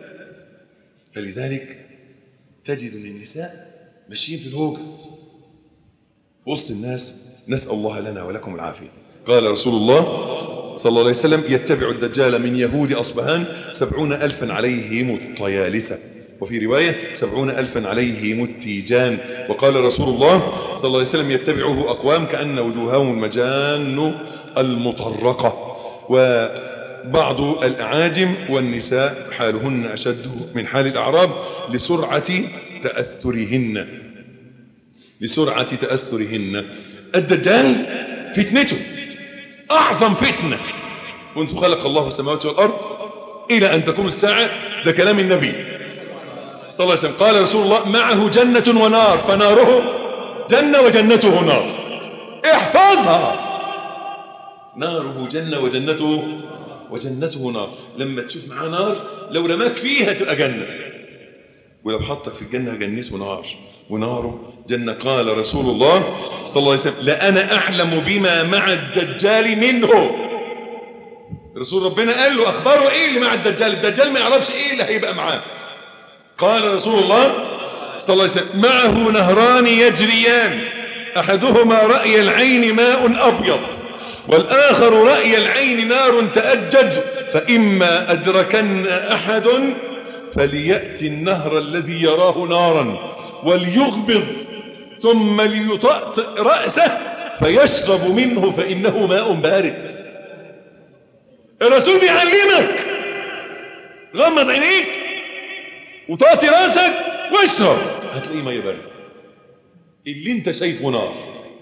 فلذلك تجد ان النساء ماشيين في الهوجة وسط الناس نسأل الله لنا ولكم العافية قال رسول الله صلى الله عليه وسلم يتبع الدجال من يهود أصبهان سبعون ألفا عليهم الطيالسة وفي رواية سبعون ألفا عليهم التيجان وقال رسول الله صلى الله عليه وسلم يتبعه أقوام كأن وجوههم المجان المطرقة وبعض الأعاجم والنساء حالهن أشد من حال الأعراب لسرعة تأثرهن لسرعة تأثرهن الدجال فتنته أعظم فتنة وانت خلق الله السماوات والأرض إلى أن تقوم الساعة ده كلام النبي صلى الله عليه وسلم قال رسول الله معه جنة ونار فناره جنة وجنته نار احفظها ناره جنة وجنته وجنته نار لما تشوف معاه نار لو رماك فيها تبقى جنة ولو حطك في الجنة جنته نار وناره جنة قال رسول الله صلى الله عليه وسلم لأنا أعلم بما مع الدجال منه رسول ربنا قال له أخباره إيه اللي مع الدجال الدجال ما يعرفش إيه اللي هيبقى معاه قال رسول الله صلى الله عليه وسلم معه نهران يجريان أحدهما رأي العين ماء أبيض والآخر رأي العين نار تأجج فإما أدركن أحد فليأتي النهر الذي يراه نارا وليغبض ثم ليطأطئ رأسه فيشرب منه فإنه ماء بارد الرسول بيعلمك غمض عينيك وطاطي راسك واشرب هتلاقيه ميه بارده اللي انت شايفه نار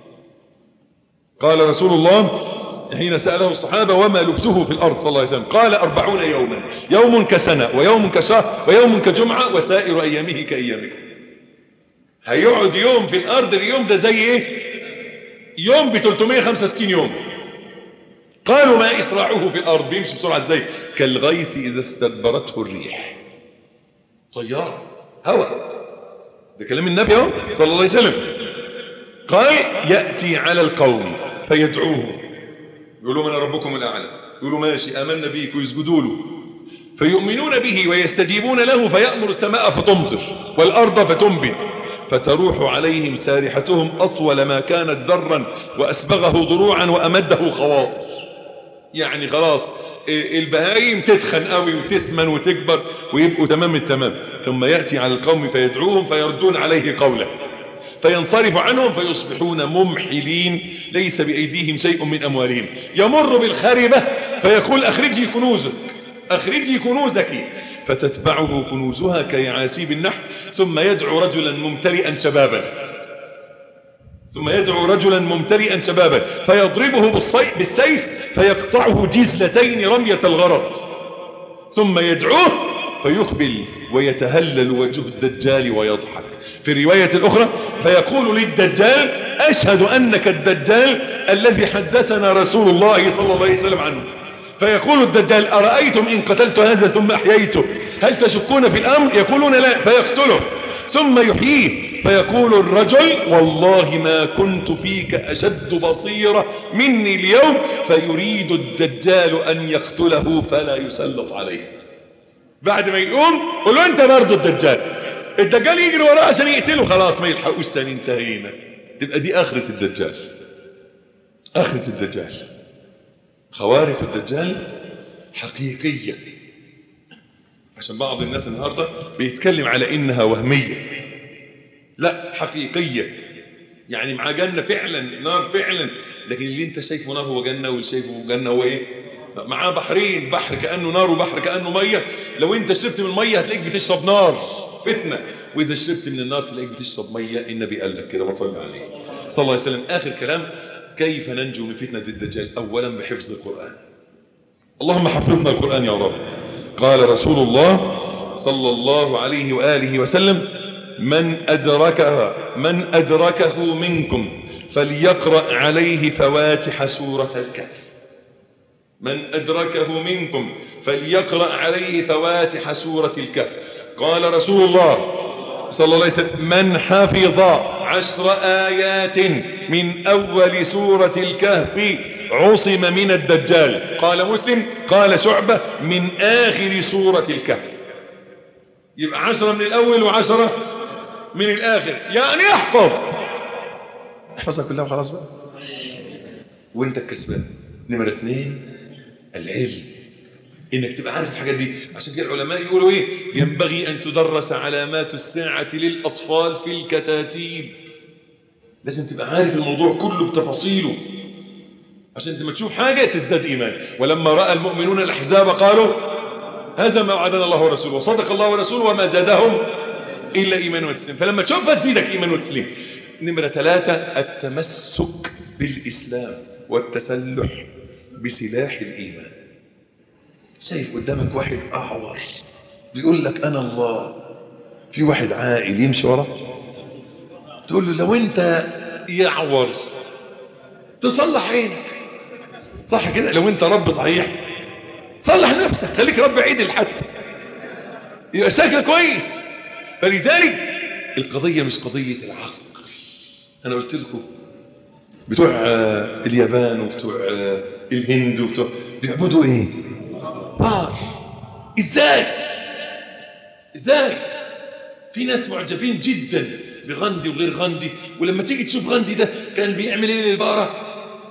قال رسول الله حين سأله الصحابة وما لبثه في الأرض صلى الله عليه وسلم قال أربعون يوما يوم كسنة ويوم كشهر ويوم كجمعة وسائر أيامه كأيامكم هيقعد يوم في الأرض اليوم ده زي إيه يوم ب 365 يوم قالوا ما إسراعه في الأرض بيمشي بسرعة ازاي كالغيث إذا استدبرته الريح طيارة هواء ده كلام النبي اهو صلى الله عليه وسلم قال يأتي على القوم فيدعوهم يقولوا من ربكم الأعلى يقولوا ماشي آمنا بيك ويسجدوا له فيؤمنون به ويستجيبون له فيأمر السماء فتمطر والأرض فتنبت فتروح عليهم سارحتهم أطول ما كانت ذرا وأسبغه ضروعا وأمده خواصر يعني خلاص البهايم تتخن قوي وتسمن وتكبر ويبقوا تمام التمام ثم يأتي على القوم فيدعوهم فيردون عليه قوله فينصرف عنهم فيصبحون ممحلين ليس بأيديهم شيء من أموالهم يمر بالخربة فيقول أخرجي كنوزك أخرجي كنوزك فتتبعه كنوزها كيعاسيب النحل ثم يدعو رجلا ممتلئا شبابا ثم يدعو رجلا ممتلئا شبابا فيضربه بالسيف فيقطعه جزلتين رمية الغرض ثم يدعوه فيقبل ويتهلل وجه الدجال ويضحك في رواية أخرى فيقول للدجال أشهد أنك الدجال الذي حدثنا رسول الله صلى الله عليه وسلم عنه فيقول الدجال أرأيتم إن قتلت هذا ثم أحييته هل تشكون في الأمر يقولون لا فيقتله ثم يحييه فيقول الرجل والله ما كنت فيك أشد بصيرة مني اليوم فيريد الدجال أن يقتله فلا يسلط عليه بعد ما يقوم قل له أنت برضه الدجال الدجال يجري وراه عشان يقتله خلاص ما يلحقوش تاني انتهينا تبقى دي آخرة الدجال آخرة الدجال خوارق الدجال حقيقية عشان بعض الناس النهاردة بيتكلم على إنها وهمية لا حقيقية يعني مع جنة فعلا نار فعلا لكن اللي انت شايفه نار هو جنة واللي شايفه جنة هو ايه معاه بحرين بحر كأنه نار وبحر كأنه مية لو انت شربت من المية هتلاقيك بتشرب نار فتنة واذا شربت من النار تلاقيك بتشرب مية النبي قال لك كده وصلى عليه صلى الله عليه وسلم اخر كلام كيف ننجو من فتنة الدجال اولا بحفظ القرآن اللهم حفظنا القرآن يا رب قال رسول الله صلى الله عليه وآله وسلم من أدركها من أدركه منكم فليقرأ عليه فواتح سورة الكهف من أدركه منكم فليقرأ عليه فواتح سورة الكهف قال رسول الله صلى الله عليه وسلم من حفظ عشر آيات من أول سورة الكهف عصم من الدجال قال مسلم قال شعبة من آخر سورة الكهف يبقى عشرة من الأول وعشرة من الآخر يعني احفظ احفظها كلها وخلاص بقى وانت الكسبان نمرة اثنين العلم انك تبقى عارف الحاجات دي عشان كده العلماء يقولوا ايه ينبغي ان تدرس علامات الساعة للاطفال في الكتاتيب لازم تبقى عارف الموضوع كله بتفاصيله عشان لما تشوف حاجة تزداد ايمان ولما رأى المؤمنون الاحزاب قالوا هذا ما وعدنا الله ورسوله وصدق الله ورسوله وما زادهم إلا إيمان وتسليم فلما تشوفها تزيدك إيمان وتسليم نمرة ثلاثة التمسك بالإسلام والتسلح بسلاح الإيمان شايف قدامك واحد أعور بيقول لك أنا الله في واحد عاقل يمشي وراه تقول له لو أنت يعور تصلح عينك صح كده لو أنت رب صحيح صلح نفسك خليك رب عيد حتى يبقى شكلك كويس فلذلك القضية مش قضية العقل أنا قلت لكم بتوع اليابان وبتوع الهند وبتوع بيعبدوا ايه بار ازاي ازاي في ناس معجبين جدا بغاندي وغير غاندي ولما تيجي تشوف غاندي ده كان بيعمل ايه للبقرة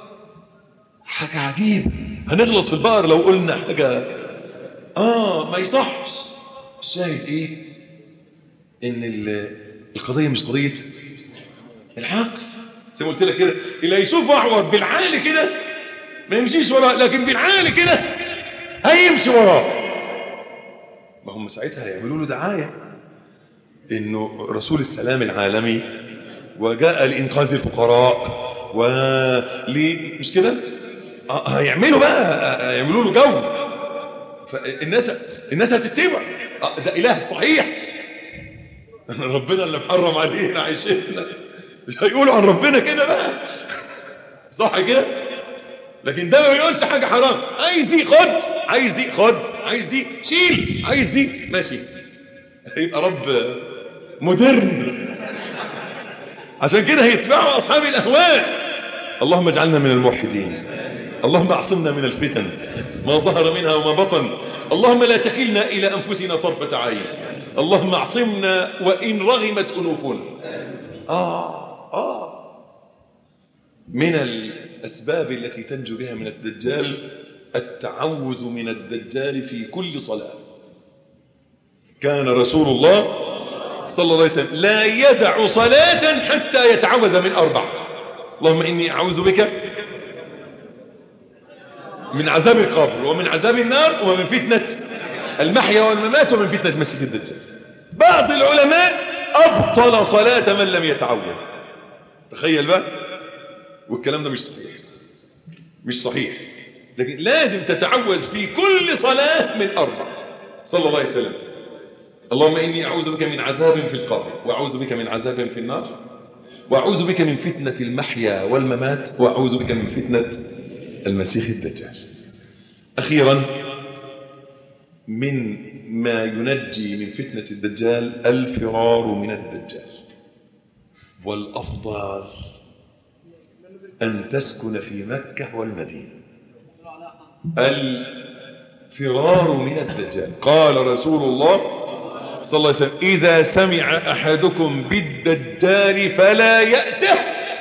حاجة عجيبة هنغلط في البقر لو قلنا حاجة اه ما يصحش الشاهد ايه ان ال- القضيه مش قضيه العقل زي ما قلت لك كده اللي هيشوف اعور بالعقل كده ما يمشيش وراه لكن بالعقل كده هيمشي وراه ما هم ساعتها هيعملوا له دعايه انه رسول السلام العالمي وجاء لانقاذ الفقراء ولي مش كده آه، هيعملوا بقى هيعملوا له جو فالناس الناس هتتبع آه، ده اله صحيح ربنا اللي محرم علينا عايشيننا مش هيقولوا عن ربنا كده بقى صح كده لكن ده ما بيقولش حاجه حرام عايز دي خد عايز دي خد عايز دي شيل عايز دي ماشي هيبقى رب مودرن عشان كده هيتبعوا اصحاب الاهواء اللهم اجعلنا من الموحدين اللهم اعصمنا من الفتن ما ظهر منها وما بطن اللهم لا تكلنا الى انفسنا طرفه عين اللهم اعصمنا وان رغمت انوفنا اه اه من الاسباب التي تنجو بها من الدجال التعوذ من الدجال في كل صلاه كان رسول الله صلى الله عليه وسلم لا يدع صلاة حتى يتعوذ من أربع اللهم إني أعوذ بك من عذاب القبر ومن عذاب النار ومن فتنة المحيا والممات ومن فتنة المسيح الدجال بعض العلماء أبطل صلاة من لم يتعوذ تخيل بقى والكلام ده مش صحيح مش صحيح لكن لازم تتعوذ في كل صلاة من أربع صلى الله عليه وسلم اللهم إني أعوذ بك من عذاب في القبر وأعوذ بك من عذاب في النار وأعوذ بك من فتنة المحيا والممات وأعوذ بك من فتنة المسيح الدجال أخيرا من ما ينجي من فتنة الدجال الفرار من الدجال والأفضل أن تسكن في مكة والمدينة الفرار من الدجال قال رسول الله صلى الله عليه وسلم إذا سمع أحدكم بالدجال فلا يأته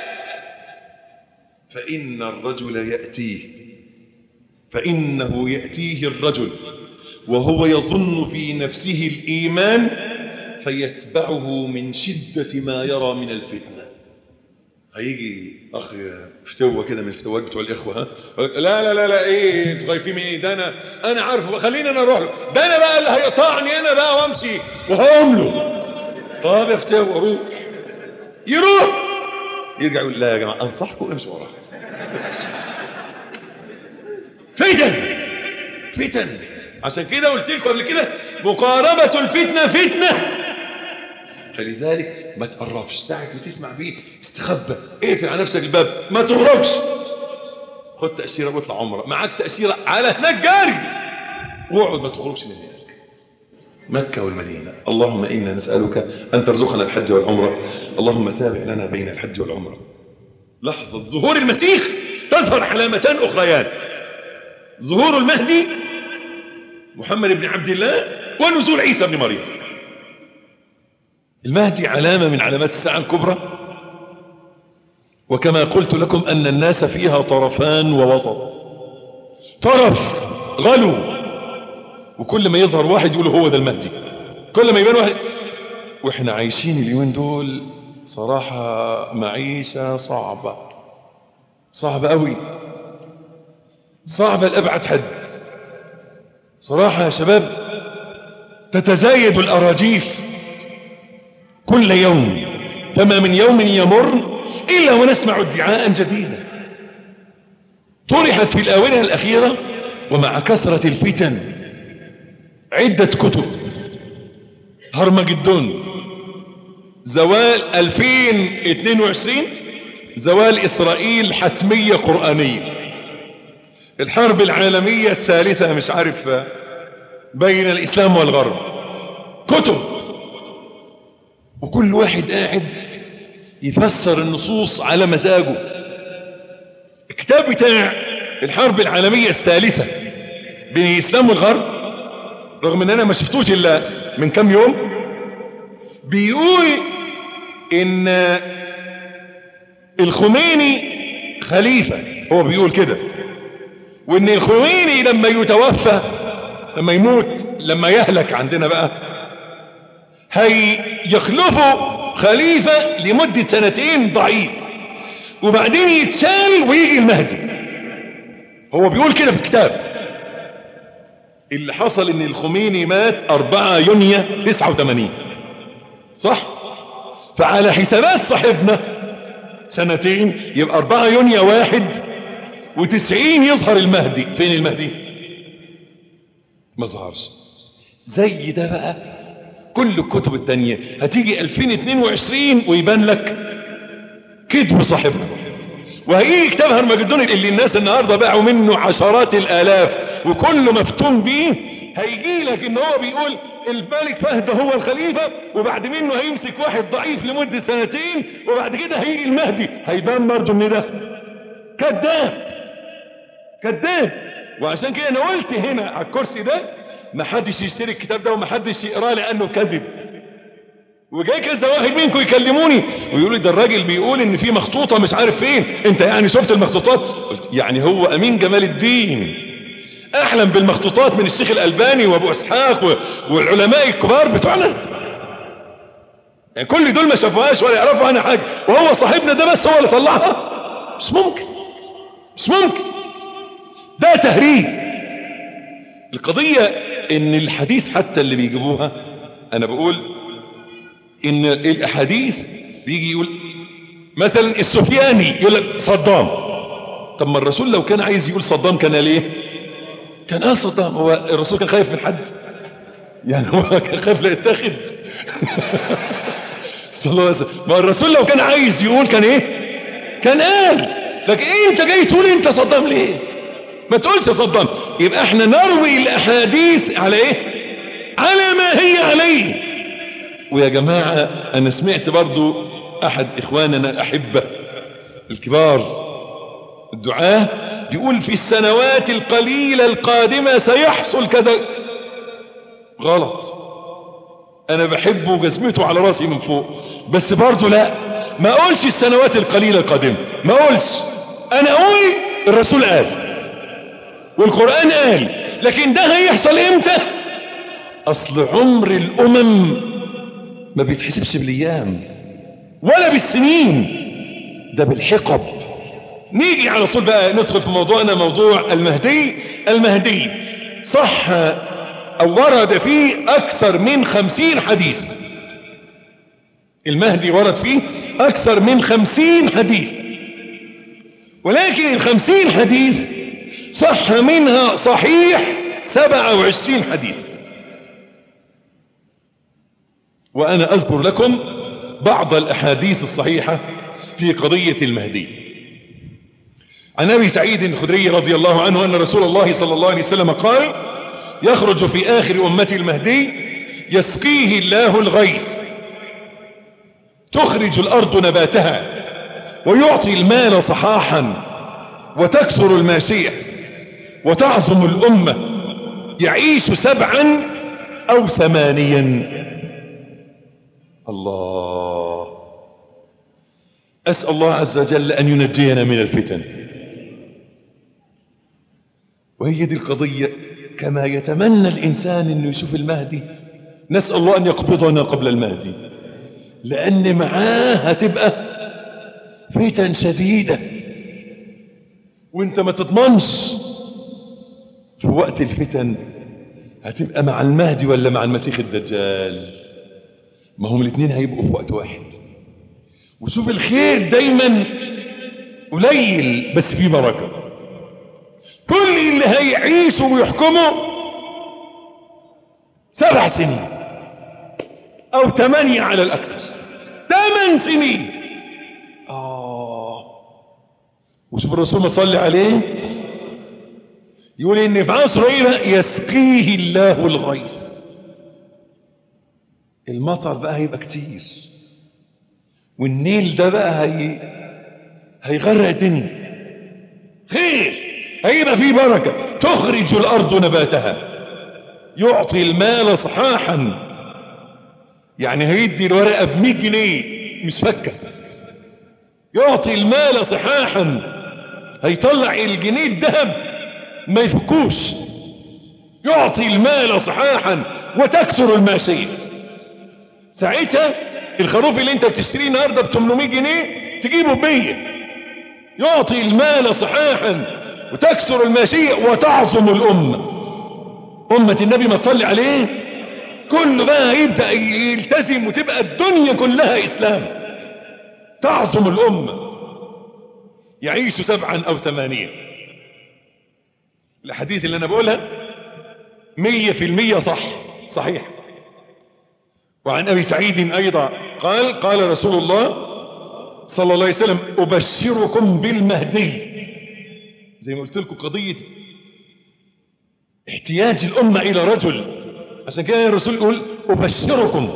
فإن الرجل يأتيه فإنه يأتيه الرجل وهو يظن في نفسه الإيمان فيتبعه من شدة ما يرى من الفتنة هيجي اخ فتوه كده من الفتوات بتوع الاخوه ها لا لا لا لا ايه انتوا خايفين من ايه ده انا انا عارف خليني انا اروح له ده انا بقى اللي هيقطعني انا بقى وامشي وهقوم له طب يا فتوه روح يروح يرجع يقول لا يا جماعه انصحكم امشوا وراه فتن فتن عشان كده قلت لكم قبل كده مقاربه الفتنه فتنه فلذلك ما تقربش ساعة ما تسمع فيه استخبى اقفل على نفسك الباب ما تخرجش خد تأشيرة واطلع عمرة معاك تأشيرة على هناك جاري واقعد ما تخرجش من هناك مكة والمدينة اللهم إنا نسألك أن ترزقنا الحج والعمرة اللهم تابع لنا بين الحج والعمرة لحظة ظهور المسيح تظهر علامتان أخريان ظهور المهدي محمد بن عبد الله ونزول عيسى بن مريم المهدي علامة من علامات الساعة الكبرى وكما قلت لكم أن الناس فيها طرفان ووسط طرف غلو وكل ما يظهر واحد يقول هو ده المهدي كل ما يبان واحد واحنا عايشين اليومين دول صراحة معيشة صعبة صعبة قوي صعبة لأبعد حد صراحة يا شباب تتزايد الأراجيف كل يوم فما من يوم يمر إلا ونسمع ادعاء جديدا طرحت في الآونة الأخيرة ومع كثرة الفتن عدة كتب هرمجدون زوال 2022 زوال إسرائيل حتمية قرآنية الحرب العالمية الثالثة مش عارف بين الإسلام والغرب كتب وكل واحد قاعد يفسر النصوص على مزاجه الكتاب بتاع الحرب العالمية الثالثة بين الإسلام والغرب رغم ان انا ما شفتوش الا من كام يوم بيقول ان الخميني خليفة هو بيقول كده وان الخميني لما يتوفى لما يموت لما يهلك عندنا بقى هيخلفوا خليفة لمدة سنتين ضعيف وبعدين يتشال ويجي المهدي هو بيقول كده في الكتاب اللي حصل ان الخميني مات 4 يونيو 89 صح فعلى حسابات صاحبنا سنتين يبقى 4 يونيو واحد وتسعين يظهر المهدي فين المهدي ما ظهرش زي ده بقى كل الكتب التانية هتيجي 2022 ويبان لك كذب صاحبها وهيجي كتاب هرمجدون اللي الناس النهارده باعوا منه عشرات الالاف وكله مفتون بيه هيجي لك ان هو بيقول الملك فهد هو الخليفة وبعد منه هيمسك واحد ضعيف لمدة سنتين وبعد كده هيجي المهدي هيبان برضه ان ده كذاب كذاب وعشان كده انا قلت هنا على الكرسي ده ما حدش يشتري الكتاب ده وما حدش يقراه لانه كذب وجاي كذا واحد منكم يكلموني ويقولوا لي ده الراجل بيقول ان في مخطوطه مش عارف فين انت يعني شفت المخطوطات قلت يعني هو امين جمال الدين احلم بالمخطوطات من الشيخ الالباني وابو اسحاق و- والعلماء الكبار بتوعنا يعني كل دول ما شافوهاش ولا يعرفوا عنها حاجه وهو صاحبنا ده بس هو اللي طلعها مش ممكن مش ممكن ده تهريج القضيه ان الحديث حتى اللي بيجيبوها انا بقول ان الاحاديث بيجي يقول مثلا السفياني يقول لك صدام طب ما الرسول لو كان عايز يقول صدام كان ليه كان قال صدام هو الرسول كان خايف من حد يعني هو كان خايف لا يتاخد صلى الله عليه وسلم ما الرسول لو كان عايز يقول كان ايه كان قال لكن ايه انت جاي تقول انت صدام ليه ما تقولش صدام يبقى احنا نروي الاحاديث على ايه على ما هي عليه ويا جماعة أنا سمعت برضو أحد إخواننا الأحبة الكبار الدعاة بيقول في السنوات القليلة القادمة سيحصل كذا غلط أنا بحبه وجزمته على راسي من فوق بس برضو لا ما أقولش السنوات القليلة القادمة ما أقولش أنا أقول الرسول قال والقرآن قال لكن ده هيحصل إمتى أصل عمر الأمم ما بيتحسبش بالايام ولا بالسنين ده بالحقب نيجي على طول بقى ندخل في موضوعنا موضوع المهدي المهدي صح او ورد فيه اكثر من خمسين حديث المهدي ورد فيه اكثر من خمسين حديث ولكن الخمسين حديث صح منها صحيح سبعة وعشرين حديث وأنا أذكر لكم بعض الأحاديث الصحيحة في قضية المهدي عن أبي سعيد الخدري رضي الله عنه أن رسول الله صلى الله عليه وسلم قال يخرج في آخر أمتي المهدي يسقيه الله الغيث تخرج الأرض نباتها ويعطي المال صحاحا وتكسر الماشية وتعظم الأمة يعيش سبعا أو ثمانيا الله أسأل الله عز وجل أن ينجينا من الفتن وهي دي القضية كما يتمنى الإنسان أنه يشوف المهدي نسأل الله أن يقبضنا قبل المهدي لأن معاه هتبقى فتن شديدة وانت ما تضمنش في وقت الفتن هتبقى مع المهدي ولا مع المسيح الدجال ما هم الاثنين هيبقوا في وقت واحد وشوف الخير دايما قليل بس فيه بركة كل اللي هيعيشوا ويحكموا سبع سنين او ثمانية على الاكثر ثمان سنين آه وشوف الرسول ما صلي عليه يقول ان في عصره ايه بقى؟ يسقيه الله الغيث المطر بقى هيبقى كتير والنيل ده بقى هي هيغرق الدنيا خير هيبقى فيه بركة تخرج الأرض نباتها يعطي المال صحاحا يعني هيدي الورقة بمية جنيه مش فكة يعطي المال صحاحا هيطلع الجنيه الذهب ما يفكوش يعطي المال صحاحا وتكثر الماشيه ساعتها الخروف اللي انت بتشتريه النهارده ب 800 جنيه تجيبه ب 100 يعطي المال صحاحا وتكسر الماشية وتعظم الأمة أمة النبي ما تصلي عليه كله بقى يبدأ يلتزم وتبقى الدنيا كلها إسلام تعظم الأمة يعيش سبعا أو ثمانية الحديث اللي أنا بقولها مية في المية صح صحيح وعن أبي سعيد أيضا قال قال رسول الله صلى الله عليه وسلم أبشركم بالمهدي زي ما قلت لكم قضية احتياج الأمة إلى رجل عشان كده الرسول يقول أبشركم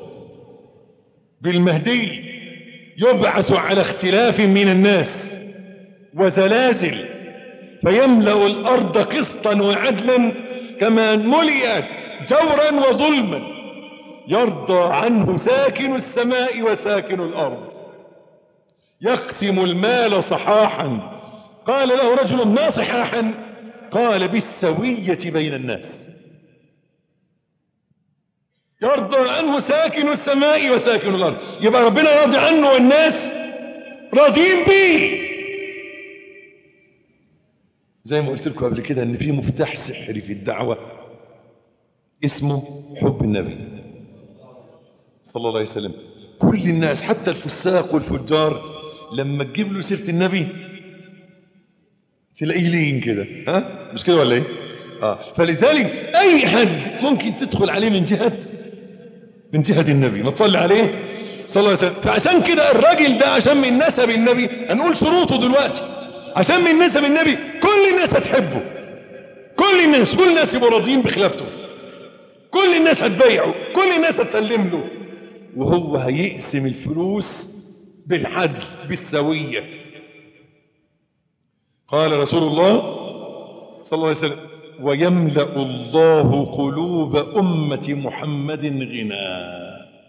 بالمهدي يبعث على اختلاف من الناس وزلازل فيملأ الأرض قسطا وعدلا كما ملئت جورا وظلما يرضى عنه ساكن السماء وساكن الأرض يقسم المال صحاحا قال له رجل ما صحاحا قال بالسوية بين الناس يرضى عنه ساكن السماء وساكن الأرض يبقى ربنا راضي عنه والناس راضيين بيه زي ما قلت لكم قبل كده ان في مفتاح سحري في الدعوة اسمه حب النبي صلى الله عليه وسلم كل الناس حتى الفساق والفجار لما تجيب له سيرة النبي تلاقيه لين كده ها مش كده ولا ايه اه فلذلك اي حد ممكن تدخل عليه من جهة من جهة النبي ما تصلي عليه صلى الله عليه وسلم فعشان كده الراجل ده عشان من نسب النبي هنقول شروطه دلوقتي عشان من نسب النبي كل الناس هتحبه كل الناس كل الناس يبقوا راضيين بخلافته كل الناس هتبايعه كل الناس هتسلم له وهو هيقسم الفلوس بالعدل بالسوية قال رسول الله صلى الله عليه وسلم ويملأ الله قلوب أمة محمد غنى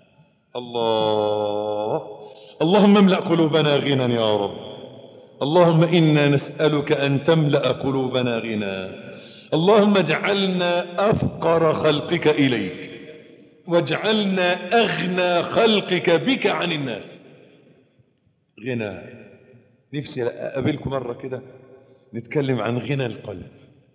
الله اللهم املأ قلوبنا غنى يا رب اللهم إنا نسألك أن تملأ قلوبنا غنى اللهم اجعلنا أفقر خلقك إليك واجعلنا أغنى خلقك بك عن الناس غنى نفسي أقابلكم مرة كده نتكلم عن غنى القلب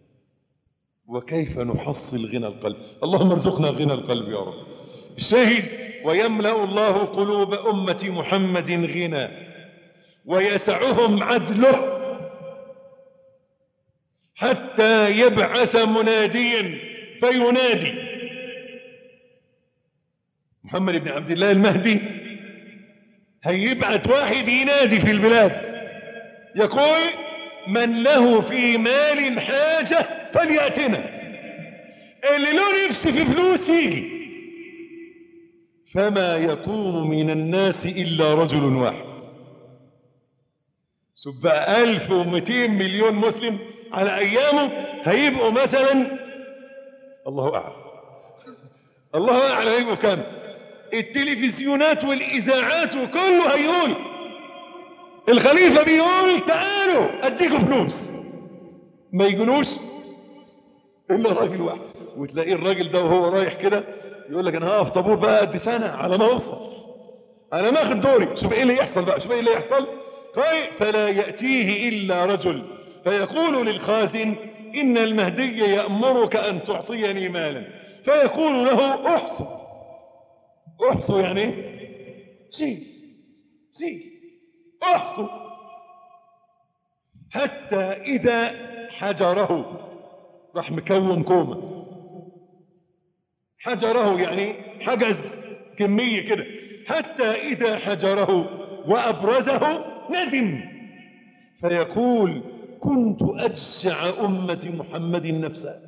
وكيف نحصل غنى القلب اللهم ارزقنا غنى القلب يا رب الشاهد ويملأ الله قلوب أمة محمد غنى ويسعهم عدله حتى يبعث مناديا فينادي محمد بن عبد الله المهدي هيبعت واحد ينادي في البلاد يقول من له في مال حاجة فليأتنا اللي له نفس في فلوس يجي فما يكون من الناس إلا رجل واحد سبقى ألف ومئتين مليون مسلم على أيامه هيبقوا مثلا الله أعلم الله أعلم هيبقوا كام التلفزيونات والإذاعات وكله هيقول الخليفة بيقول تعالوا أديكم فلوس ما يقولوش إلا راجل واحد وتلاقيه الراجل ده وهو رايح كده يقول لك أنا هقف طابور بقى قد سنة على ما أوصل أنا ما أخد دوري شوف إيه اللي يحصل بقى شوف إيه اللي يحصل طيب فلا يأتيه إلا رجل فيقول للخازن إن المهدي يأمرك أن تعطيني مالا فيقول له أحصو أحصو يعني إيه؟ شيل شيل أحصو حتى إذا حجره راح مكون كومة حجره يعني حجز كمية كده حتى إذا حجره وأبرزه ندم فيقول كنت أجشع أمة محمد نفسها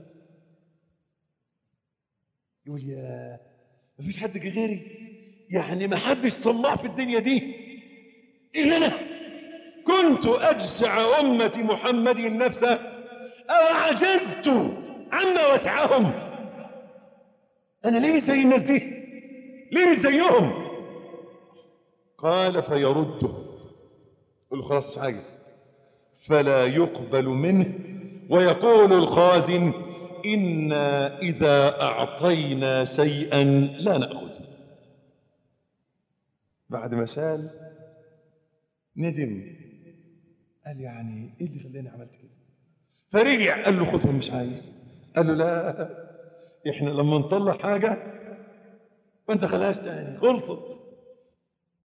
يقول يا ما فيش حد غيري يعني ما حدش طماع في الدنيا دي إلا أنا كنت أجشع أمة محمد نفسها أو عجزت عما وسعهم أنا ليه مش زي الناس دي ليه مش زيهم قال فيرده يقول له خلاص مش عايز فلا يقبل منه ويقول الخازن إنا إذا أعطينا شيئا لا نأخذ بعد ما شال ندم قال يعني ايه اللي خلاني عملت كده فرجع قال له خدهم مش عايز قال له لا احنا لما نطلع حاجه ما انت خلاش تاني خلصت